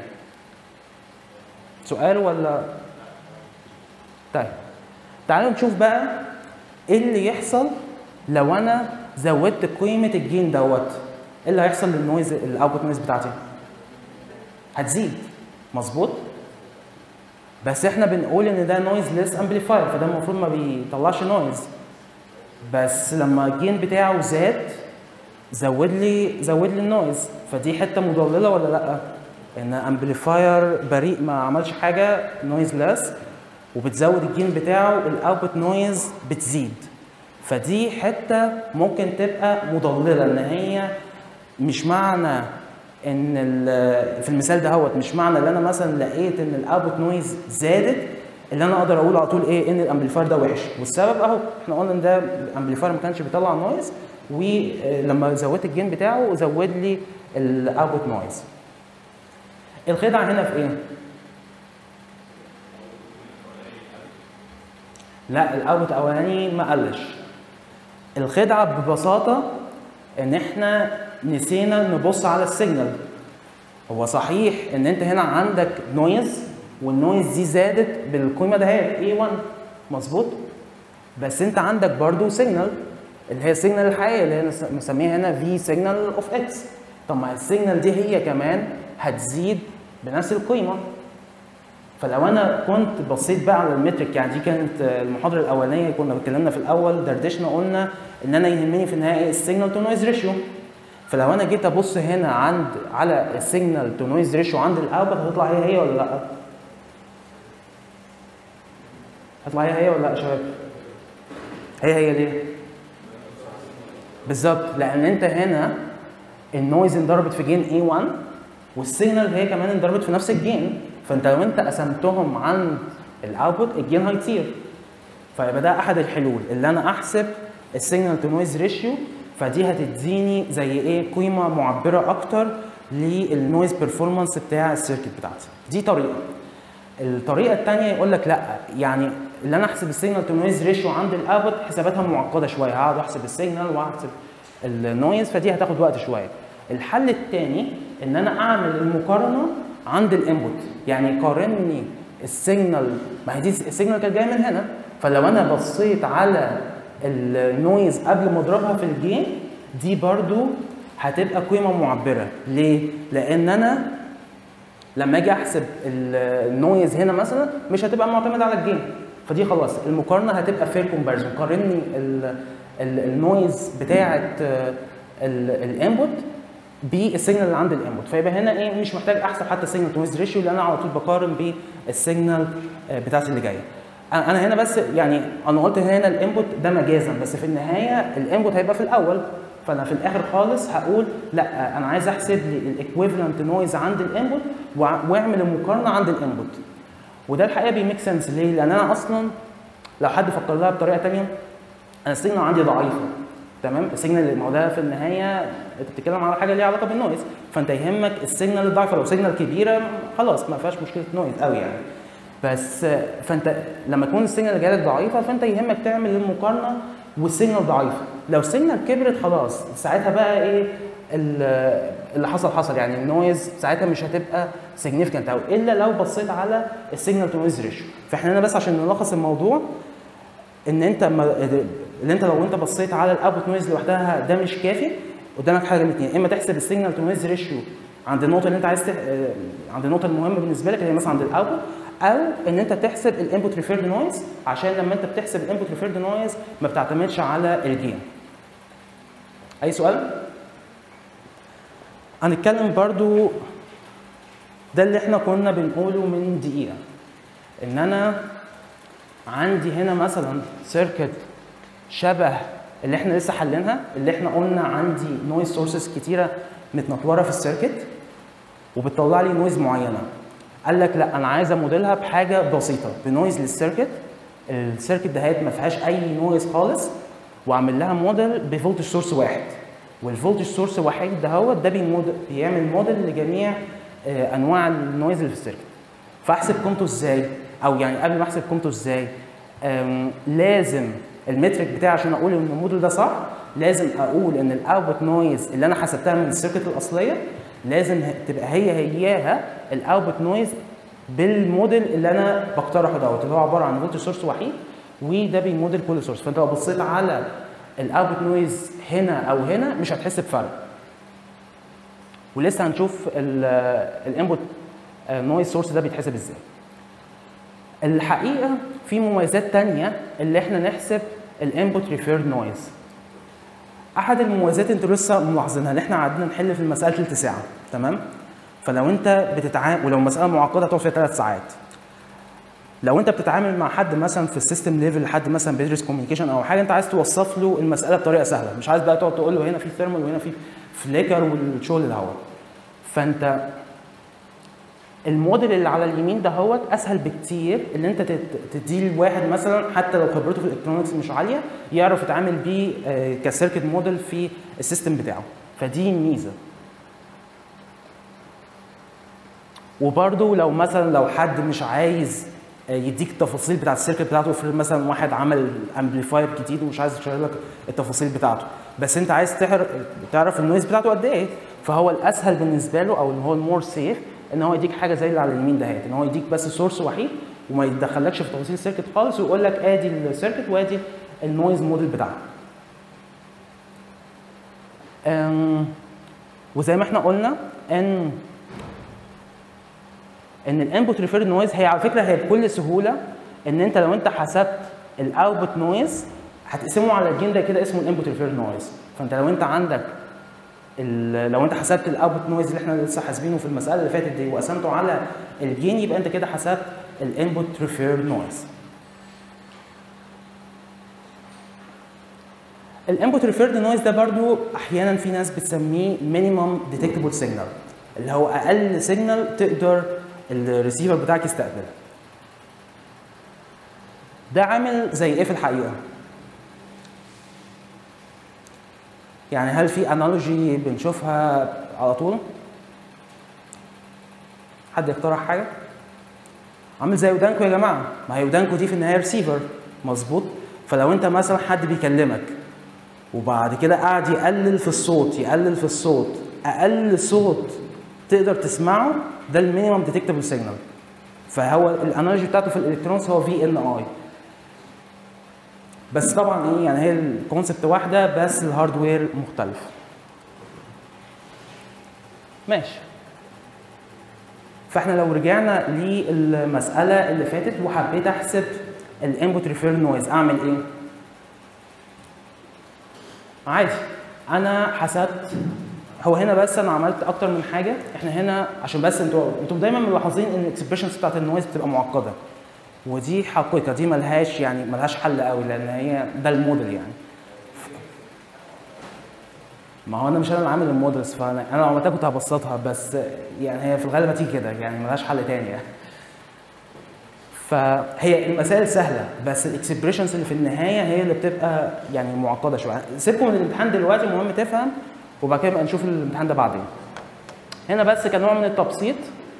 سؤال ولا طيب تعالوا نشوف بقى ايه اللي يحصل لو انا زودت قيمه الجين دوت ايه اللي هيحصل للنويز الاوتبوت نويز بتاعتي هتزيد مظبوط بس احنا بنقول ان ده نويز ليس امبليفاير فده المفروض ما بيطلعش نويز بس لما الجين بتاعه زاد زود لي زود لي النويز فدي حته مضلله ولا لا ان امبليفاير بريء ما عملش حاجه نويز ليس وبتزود الجين بتاعه الاوتبوت نويز بتزيد فدي حته ممكن تبقى مضلله ان هي مش معنى ان في المثال ده هوت مش معنى ان انا مثلا لقيت ان الاوتبوت نويز زادت اللي انا اقدر اقول على طول ايه ان الامبليفاير ده وحش والسبب اهو احنا قلنا ان ده الامبليفاير ما كانش بيطلع نويز ولما زودت الجين بتاعه زود لي الاوتبوت نويز الخدعه هنا في ايه لا الاوتبوت الاولاني ما قلش الخدعه ببساطه ان احنا نسينا نبص على السيجنال هو صحيح ان انت هنا عندك نويز والنويز دي زادت بالقيمه ده هي A1 مظبوط بس انت عندك برضو سيجنال اللي هي السيجنال الحقيقيه اللي هي مسميها هنا في سيجنال اوف اكس طب ما السيجنال دي هي كمان هتزيد بنفس القيمه فلو انا كنت بصيت بقى على المترك يعني دي كانت المحاضره الاولانيه كنا اتكلمنا في الاول دردشنا قلنا ان انا يهمني في النهايه السيجنال تو نويز ريشيو فلو انا جيت ابص هنا عند على السيجنال تو نويز ريشيو عند الاوتبوت هتطلع هي هي ولا لا؟ هتطلع هي هي ولا لا يا شباب؟ هي هي ليه؟ بالظبط لان انت هنا النويز انضربت في جين A1 والسيجنال هي كمان انضربت في نفس الجين فانت لو انت قسمتهم عند الاوتبوت الجين هيطير فيبقى ده احد الحلول اللي انا احسب السيجنال تو نويز ريشيو فدي هتديني زي ايه قيمه معبره اكتر للنويز بيرفورمانس بتاع السيركت بتاعتي دي طريقه الطريقه الثانيه يقول لك لا يعني اللي انا احسب السيجنال تو نويز ريشيو عند الاوتبوت حساباتها معقده شويه هقعد احسب السيجنال واحسب النويز فدي هتاخد وقت شويه الحل الثاني ان انا اعمل المقارنه عند الانبوت يعني قارني السيجنال ما هي دي السيجنال كانت جايه من هنا فلو انا بصيت على النويز قبل ما اضربها في الجين دي برضو هتبقى قيمه معبره ليه لان انا لما اجي احسب النويز هنا مثلا مش هتبقى معتمده على الجين فدي خلاص المقارنه هتبقى فير كومباريزون قارني النويز بتاعه الانبوت بالسيجنال اللي عند الانبوت فيبقى هنا ايه مش محتاج احسب حتى السيجنال تو نويز ريشيو لان انا على طول بقارن بالسيجنال بتاعتي اللي جايه انا هنا بس يعني انا قلت هنا الانبوت ده مجازا بس في النهايه الانبوت هيبقى في الاول فانا في الاخر خالص هقول لا انا عايز احسب لي الايكويفالنت نويز عند الانبوت واعمل المقارنه عند الانبوت وده الحقيقه بيميك سنس ليه؟ لان انا اصلا لو حد فكر لها بطريقه ثانيه انا السيجنال عندي ضعيفه تمام السيجنال ما هو ده في النهايه انت بتتكلم على حاجه ليها علاقه بالنويز فانت يهمك السيجنال الضعيفه لو سيجنال كبيره خلاص ما فيهاش مشكله نويز قوي يعني بس فانت لما تكون السيجنال جالك ضعيفه فانت يهمك تعمل المقارنه والسيجنال ضعيفه لو السيجنال كبرت خلاص ساعتها بقى ايه اللي حصل حصل يعني النويز ساعتها مش هتبقى سيجنيفيكانت قوي الا لو بصيت على السيجنال تو نويز ريشيو فاحنا هنا بس عشان نلخص الموضوع ان انت ما اللي انت لو انت بصيت على الاوتبوت نويز لوحدها ده مش كافي قدامك حاجه من الاثنين اما تحسب السيجنال تو نويز ريشيو عند النقطه اللي انت عايز تح... عند النقطه المهمه بالنسبه لك اللي هي مثلا عند الاوتبوت او ان انت تحسب الانبوت ريفيرد نويز عشان لما انت بتحسب الانبوت ريفيرد نويز ما بتعتمدش على الجين اي سؤال هنتكلم برضو ده اللي احنا كنا بنقوله من دقيقه ان انا عندي هنا مثلا سيركت شبه اللي احنا لسه حلينها اللي احنا قلنا عندي نويز سورسز كتيره متنطوره في السيركت وبتطلع لي نويز معينه قال لك لا انا عايز اموديلها بحاجه بسيطه بنويز للسيركت السيركت دهيت ما فيهاش اي نويز خالص واعمل لها موديل بفولتج سورس واحد والفولتج سورس واحد دهوت ده بيموديل بيعمل موديل لجميع آه انواع النويز اللي في السيركت فاحسب قيمته ازاي او يعني قبل ما احسب قيمته ازاي لازم المترك بتاعي عشان اقول ان الموديل ده صح لازم اقول ان الاوتبوت نويز اللي انا حسبتها من السيركت الاصليه لازم تبقى هي هياها الاوتبوت نويز بالموديل اللي انا بقترحه دوت اللي هو عباره عن فولتج سورس وحيد وده بيموديل كل سورس فانت لو بصيت على الاوتبوت نويز هنا او هنا مش هتحس بفرق ولسه هنشوف الانبوت نويز سورس ده بيتحسب ازاي الحقيقه في مميزات تانية اللي احنا نحسب الانبوت ريفيرد نويز احد المميزات انتوا لسه ملاحظينها ان احنا قعدنا نحل في المساله ثلث ساعه تمام فلو انت بتتعامل ولو مساله معقده هتقعد فيها ثلاث ساعات لو انت بتتعامل مع حد مثلا في السيستم ليفل حد مثلا بيدرس كوميونيكيشن او حاجه انت عايز توصف له المساله بطريقه سهله مش عايز بقى تقعد تقول له هنا في ثيرمال وهنا في فليكر والشغل ده هو فانت الموديل اللي على اليمين ده هو اسهل بكتير ان انت تديه لواحد مثلا حتى لو خبرته في الالكترونكس مش عاليه يعرف يتعامل بيه كسيركت موديل في السيستم بتاعه فدي ميزه وبرده لو مثلا لو حد مش عايز يديك التفاصيل بتاعت السيركت بتاعته افرض مثلا واحد عمل امبليفاير جديد ومش عايز يشير لك التفاصيل بتاعته بس انت عايز تعرف النويز بتاعته قد ايه فهو الاسهل بالنسبه له او ان هو المور سيف ان هو يديك حاجه زي اللي على اليمين دهيت ان هو يديك بس سورس وحيد وما يدخلكش في تفاصيل السيركت خالص ويقول لك ادي السيركت وادي النويز موديل بتاعها وزي ما احنا قلنا ان ان الانبوت ريفيرد نويز هي على فكره هي بكل سهوله ان انت لو انت حسبت الاوتبوت نويز هتقسمه على الجين ده كده اسمه الانبوت ريفيرد نويز فانت لو انت عندك ال- لو انت حسبت الاوتبوت نويز اللي احنا لسه حاسبينه في المساله اللي فاتت دي وقسمته على الجين يبقى انت كده حسبت الانبوت ريفيرد نويز الانبوت ريفيرد نويز ده برضو احيانا في ناس بتسميه مينيمم ديتكتبل سيجنال اللي هو اقل سيجنال تقدر الريسيفر بتاعك يستقبلها ده عامل زي ايه في الحقيقه يعني هل في انالوجي بنشوفها على طول حد يقترح حاجه عامل زي ودانكو يا جماعه ما هي ودانكو دي في النهايه ريسيفر مظبوط فلو انت مثلا حد بيكلمك وبعد كده قاعد يقلل في الصوت يقلل في الصوت اقل صوت تقدر تسمعه ده المينيمم ديتكتبل سيجنال فهو الانالوجي بتاعته في الالكترونز هو في ان اي بس طبعا ايه يعني هي الكونسبت واحده بس الهاردوير مختلف ماشي فاحنا لو رجعنا للمساله اللي فاتت وحبيت احسب الانبوت ريفير نويز اعمل ايه عادي انا حسبت هو هنا بس انا عملت اكتر من حاجه احنا هنا عشان بس انتوا انتوا دايما ملاحظين ان الاكسبريشنز بتاعت النويز بتبقى معقده ودي حقيقه دي ملهاش يعني ملهاش حل قوي لان هي ده الموديل يعني ما هو انا مش انا اللي عامل المودلز فانا انا لو عملتها كنت هبسطها بس يعني هي في الغالب هتيجي كده يعني ملهاش حل تاني يعني فهي المسائل سهله بس الاكسبريشنز اللي في النهايه هي اللي بتبقى يعني معقده شويه سيبكم من الامتحان دلوقتي مهم تفهم وبعد كده نبقى نشوف الامتحان ده بعدين هنا بس كنوع من التبسيط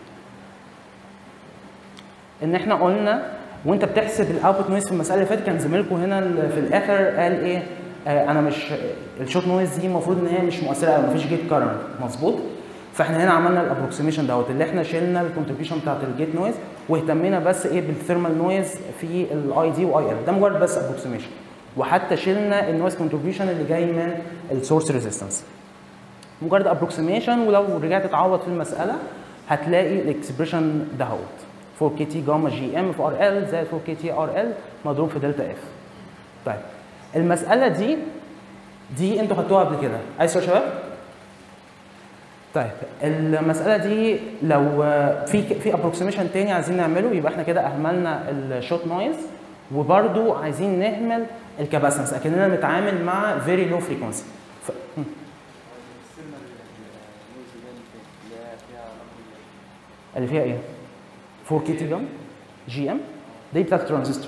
ان احنا قلنا وانت بتحسب الاوتبوت نويز في المساله اللي فاتت كان زميلكم هنا في الاخر قال ايه آه انا مش الشوت نويز دي المفروض ان هي مش مؤثره قوي مفيش جيت كارنت مظبوط فاحنا هنا عملنا الابروكسيميشن دوت اللي احنا شلنا الكونتريبيوشن بتاعت الجيت نويز واهتمينا بس ايه بالثيرمال نويز في الاي دي واي ال ده مجرد بس ابروكسيميشن وحتى شلنا النويز كونتريبيوشن اللي جاي من السورس ريزيستنس مجرد ابروكسيميشن ولو رجعت تعوض في المساله هتلاقي الاكسبريشن دهوت 4 كي تي جاما جي ام في ار ال زائد 4 كي تي ار ال مضروب في دلتا اف طيب المساله دي دي انتوا خدتوها قبل كده عايز يا شباب طيب المساله دي لو في في ابروكسيميشن تاني عايزين نعمله يبقى احنا كده اهملنا الشوت نويز وبرده عايزين نهمل الكاباسنس اكننا بنتعامل مع فيري لو فريكونسي ف... اللي فيها ايه 4 كي تي جام جي ام دي بتاعت الترانزستور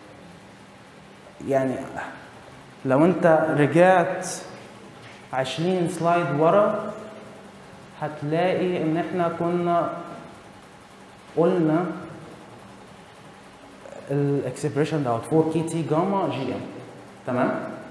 يعني لو انت رجعت 20 سلايد ورا هتلاقي ان احنا كنا قلنا الاكسبريشن دوت 4 كي تي جاما جي ام تمام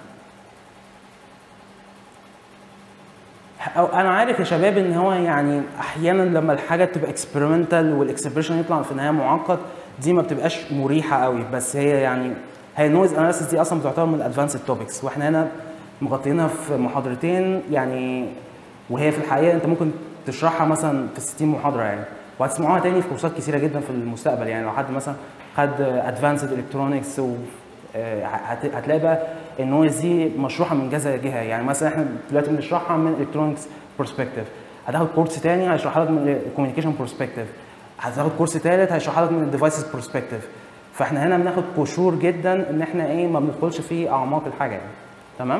أو انا عارف يا شباب ان هو يعني احيانا لما الحاجه تبقى اكسبيرمنتال والاكسبريشن يطلع في النهايه معقد دي ما بتبقاش مريحه قوي بس هي يعني هي النويز اناليسيس دي اصلا بتعتبر من الادفانسد توبكس واحنا هنا مغطينها في محاضرتين يعني وهي في الحقيقه انت ممكن تشرحها مثلا في 60 محاضره يعني وهتسمعوها تاني في كورسات كثيره جدا في المستقبل يعني لو حد مثلا خد ادفانسد الكترونكس و هتلاقي بقى النويز دي مشروحه من كذا جهه يعني مثلا احنا دلوقتي بنشرحها من الكترونكس برسبكتيف هتاخد كورس تاني هيشرحها لك من الكوميونيكيشن برسبكتيف هتاخد كورس ثالث هيشرحها لك من الديفايسز برسبكتيف فاحنا هنا بناخد قشور جدا ان احنا ايه ما بندخلش في اعماق الحاجه يعني تمام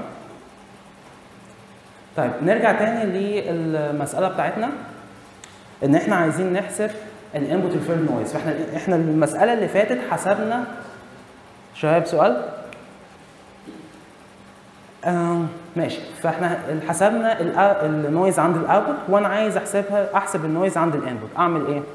طيب نرجع تاني للمساله بتاعتنا ان احنا عايزين نحسب الانبوت ريفير نويز فاحنا احنا المساله اللي فاتت حسبنا شباب سؤال آه ماشي فاحنا حسبنا النويز عند الاوتبوت وانا عايز احسبها احسب النويز عند الانبوت اعمل ايه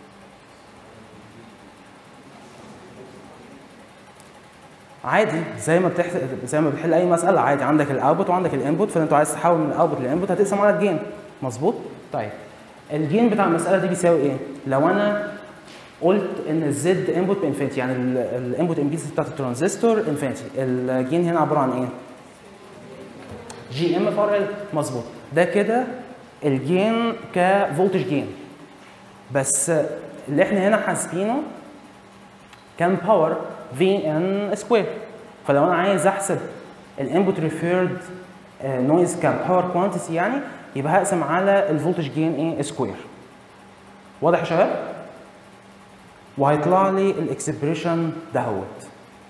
عادي زي ما بتحسب زي ما بتحل اي مساله عادي عندك الاوتبوت وعندك الانبوت فانت عايز تحول من الاوتبوت للانبوت هتقسم على الجين مظبوط طيب الجين بتاع المساله دي بيساوي ايه لو انا قلت ان الزد انبوت بانفينيتي يعني الانبوت امبيدنس بتاعت الترانزستور انفينيتي الجين هنا عباره عن ايه جي ام في ار ال مظبوط ده كده الجين كفولتج جين بس اللي احنا هنا حاسبينه كان باور في ان سكوير فلو انا عايز احسب الانبوت ريفيرد نويز كباور كوانتيتي يعني يبقى هقسم على الفولتج جين ايه سكوير واضح يا شباب وهيطلع لي الاكسبريشن دهوت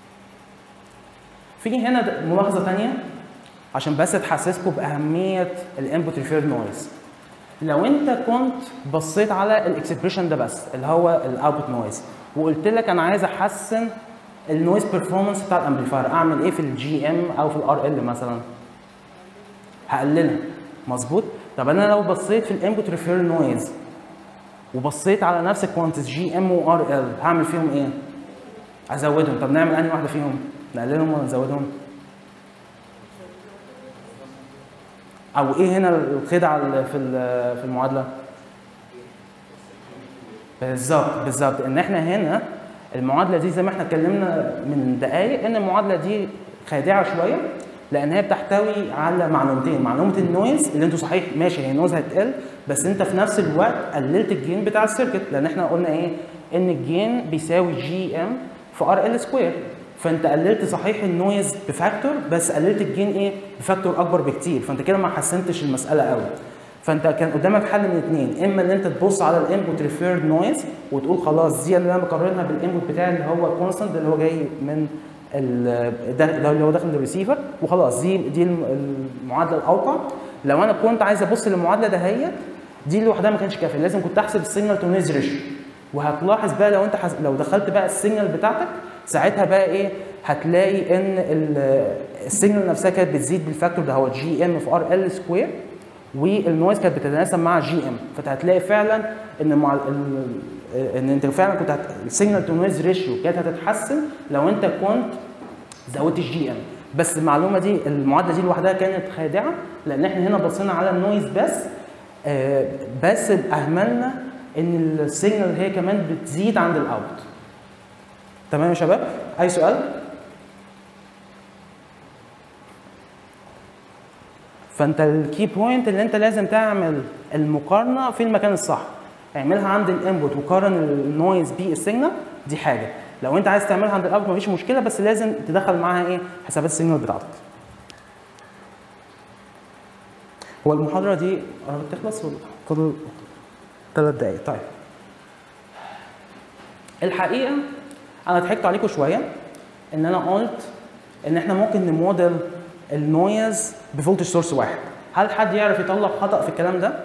في هنا د- ملاحظه ثانيه عشان بس تحسسكم باهميه الانبوت ريفيرد نويز لو انت كنت بصيت على الاكسبريشن ده بس اللي هو الاوتبوت نويز وقلت لك انا عايز احسن النويز بيرفورمانس بتاع الامبليفاير اعمل ايه في الجي ام او في الار ال مثلا هقللها مظبوط طب انا لو بصيت في الانبوت ريفير نويز وبصيت على نفس الكوانتس جي ام وار ال هعمل فيهم ايه ازودهم طب نعمل انهي واحده فيهم نقللهم ولا نزودهم او ايه هنا الخدعه اللي في ال- في المعادله بالظبط بالظبط ان احنا هنا المعادله دي زي ما احنا اتكلمنا من دقائق ان المعادله دي خادعه شويه لان هي بتحتوي على معلومتين معلومه النويز اللي انتوا صحيح ماشي هي النويز هتقل بس انت في نفس الوقت قللت الجين بتاع السيركت لان احنا قلنا ايه ان الجين بيساوي جي ام في ار ال سكوير فانت قللت صحيح النويز بفاكتور بس قللت الجين ايه بفاكتور اكبر بكتير فانت كده ما حسنتش المساله قوي فانت كان قدامك حل من اثنين اما ان انت تبص على الانبوت ريفيرد نويز وتقول خلاص دي اللي انا بقارنها بالانبوت بتاعي اللي هو كونستنت اللي هو جاي من ال- ده ده اللي هو داخل الريسيفر وخلاص دي دي الم- المعادله الاوقع لو انا كنت عايز ابص للمعادله دهيت دي لوحدها ما كانش كافيه لازم كنت احسب السيجنال تو نويز ريشيو وهتلاحظ بقى لو انت حس... لو دخلت بقى السيجنال بتاعتك ساعتها بقى ايه هتلاقي ان ال- السيجنال نفسها كانت بتزيد بالفاكتور ده هو جي ام في ار ال سكوير والنويز كانت بتتناسب مع جي ام فانت هتلاقي فعلا ان مع ال- ان انت فعلا كنت هت... السيجنال تو نويز ريشيو كانت هتتحسن لو انت كنت زودت الجي ام بس المعلومه دي المعادله دي لوحدها كانت خادعه لان احنا هنا بصينا على النويز بس آه، بس اهملنا ان السيجنال هي كمان بتزيد عند الاوت تمام يا شباب اي سؤال فانت الكي بوينت اللي انت لازم تعمل المقارنه في المكان الصح اعملها عند الانبوت وقارن النويز بالسيجنال دي حاجه لو انت عايز تعملها عند الاوت مفيش مشكله بس لازم تدخل معاها ايه حسابات السيجنال بتاعتك هو المحاضره دي قربت تخلص ولا فاضل ثلاث دقايق طيب الحقيقه انا ضحكت عليكم شويه ان انا قلت ان احنا ممكن نموديل النويز بفولتج سورس واحد هل حد يعرف يطلع خطا في الكلام ده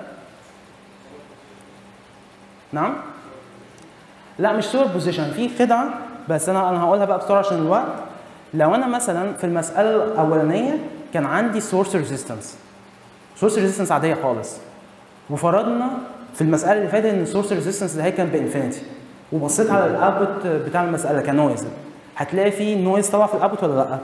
نعم لا مش سوبر بوزيشن في خدعه بس انا انا هقولها بقى بسرعه عشان الوقت لو انا مثلا في المساله الاولانيه كان عندي سورس ريزيستنس سورس ريزيستنس عاديه خالص وفرضنا في المساله اللي فاتت ان السورس ريزيستنس ده هي كان بانفينيتي وبصيت على الاوتبوت بتاع المساله كنويز هتلاقي في نويز طبعا في الاوتبوت ولا لا؟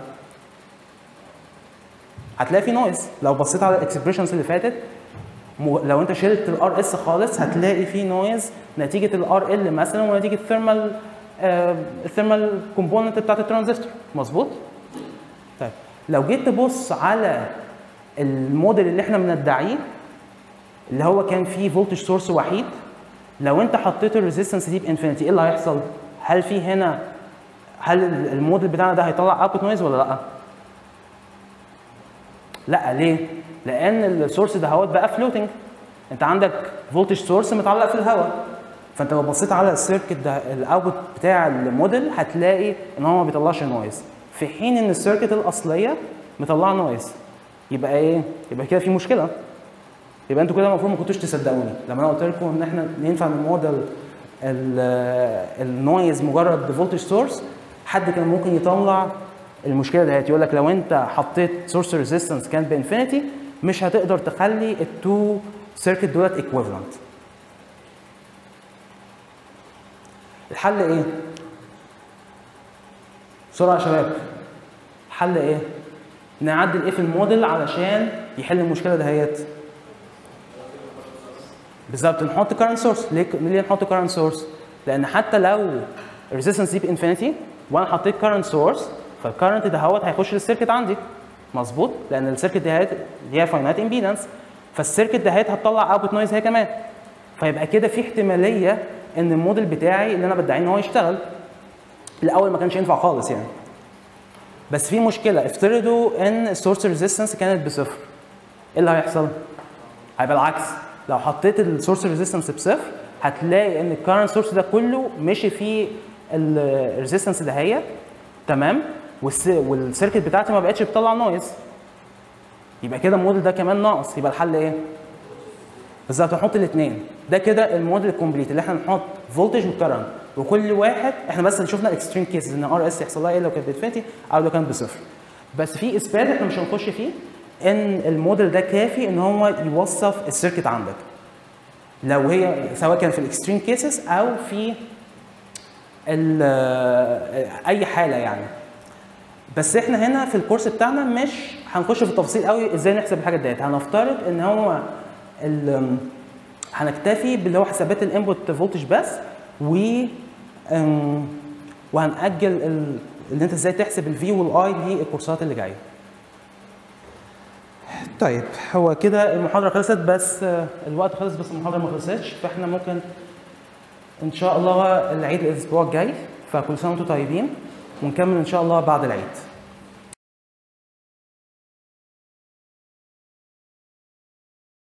هتلاقي في نويز لو بصيت على الاكسبريشنز اللي فاتت مو- لو انت شلت الار اس خالص هتلاقي في نويز نتيجه الار ال مثلا ونتيجه الثيرمال الثيرمال كومبوننت بتاعت الترانزستور مظبوط؟ طيب لو جيت تبص على الموديل اللي احنا بندعيه اللي هو كان فيه فولتج سورس وحيد لو انت حطيت الريزيستنس دي بانفينيتي ايه اللي هيحصل؟ هل في هنا هل الموديل بتاعنا ده هيطلع اوتبوت نويز ولا لا؟ لا ليه؟ لان السورس ده هوت بقى فلوتنج انت عندك فولتج سورس متعلق في الهواء فانت لو بصيت على السيركت ده الاوتبوت بتاع الموديل هتلاقي ان هو ما بيطلعش نويز في حين ان السيركت الاصليه مطلعه نويز يبقى ايه؟ يبقى كده في مشكله يبقى انتوا كده المفروض ما كنتوش تصدقوني لما انا قلت لكم ان احنا ينفع نموديل ال- النويز مجرد فولتج سورس حد كان ممكن يطلع المشكله ديت يقول لك لو انت حطيت سورس ريزيستنس كان بانفينيتي مش هتقدر تخلي التو سيركت دولت ايكويفالنت الحل ايه؟ بسرعه يا شباب حل ايه؟ نعدل ايه في الموديل علشان يحل المشكله دهيت بالظبط نحط كارنت سورس ليه ليه نحط كارنت سورس لان حتى لو الريزيستنس دي بانفينيتي وانا حطيت كارنت سورس فالكارنت دهوت هيخش للسيركت عندي مظبوط لان السيركت دهيت هي فاينايت امبيدنس فالسيركت دهيت هتطلع اوتبوت نويز هي كمان فيبقى كده في احتماليه ان الموديل بتاعي اللي انا بدعي ان هو يشتغل الاول ما كانش ينفع خالص يعني بس في مشكله افترضوا ان السورس ريزيستنس كانت بصفر ايه اللي هيحصل؟ هيبقى العكس لو حطيت السورس ريزيستنس بصفر هتلاقي ان الكارنت سورس ده كله مشي فيه الريزيستنس دهيت تمام والس- والسيركت بتاعتي ما بقتش بتطلع نويز يبقى كده الموديل ده كمان ناقص يبقى الحل ايه؟ بالظبط هنحط الاثنين ده كده الموديل الكومبليت اللي احنا نحط فولتج وكرنت وكل واحد احنا بس شفنا الاكستريم كيسز ان ار اس يحصل لها ايه لو كانت بانفينيتي او لو كانت بصفر بس في اثبات احنا مش هنخش فيه ان الموديل ده كافي ان هو يوصف السيركت عندك لو هي سواء كان في الاكستريم كيسز او في ال- اي حاله يعني بس احنا هنا في الكورس بتاعنا مش هنخش في التفاصيل قوي ازاي نحسب الحاجات ديت هنفترض ان هو ال- هنكتفي باللي هو حسابات الانبوت فولتج بس و أم، وهنأجل ال- ان انت ازاي تحسب الفي والاي للكورسات اللي جايه. طيب هو كده المحاضره خلصت بس آه، الوقت خلص بس المحاضره ما خلصتش فاحنا ممكن ان شاء الله العيد الاسبوع الجاي فكل سنه وانتم طيبين ونكمل ان شاء الله بعد العيد.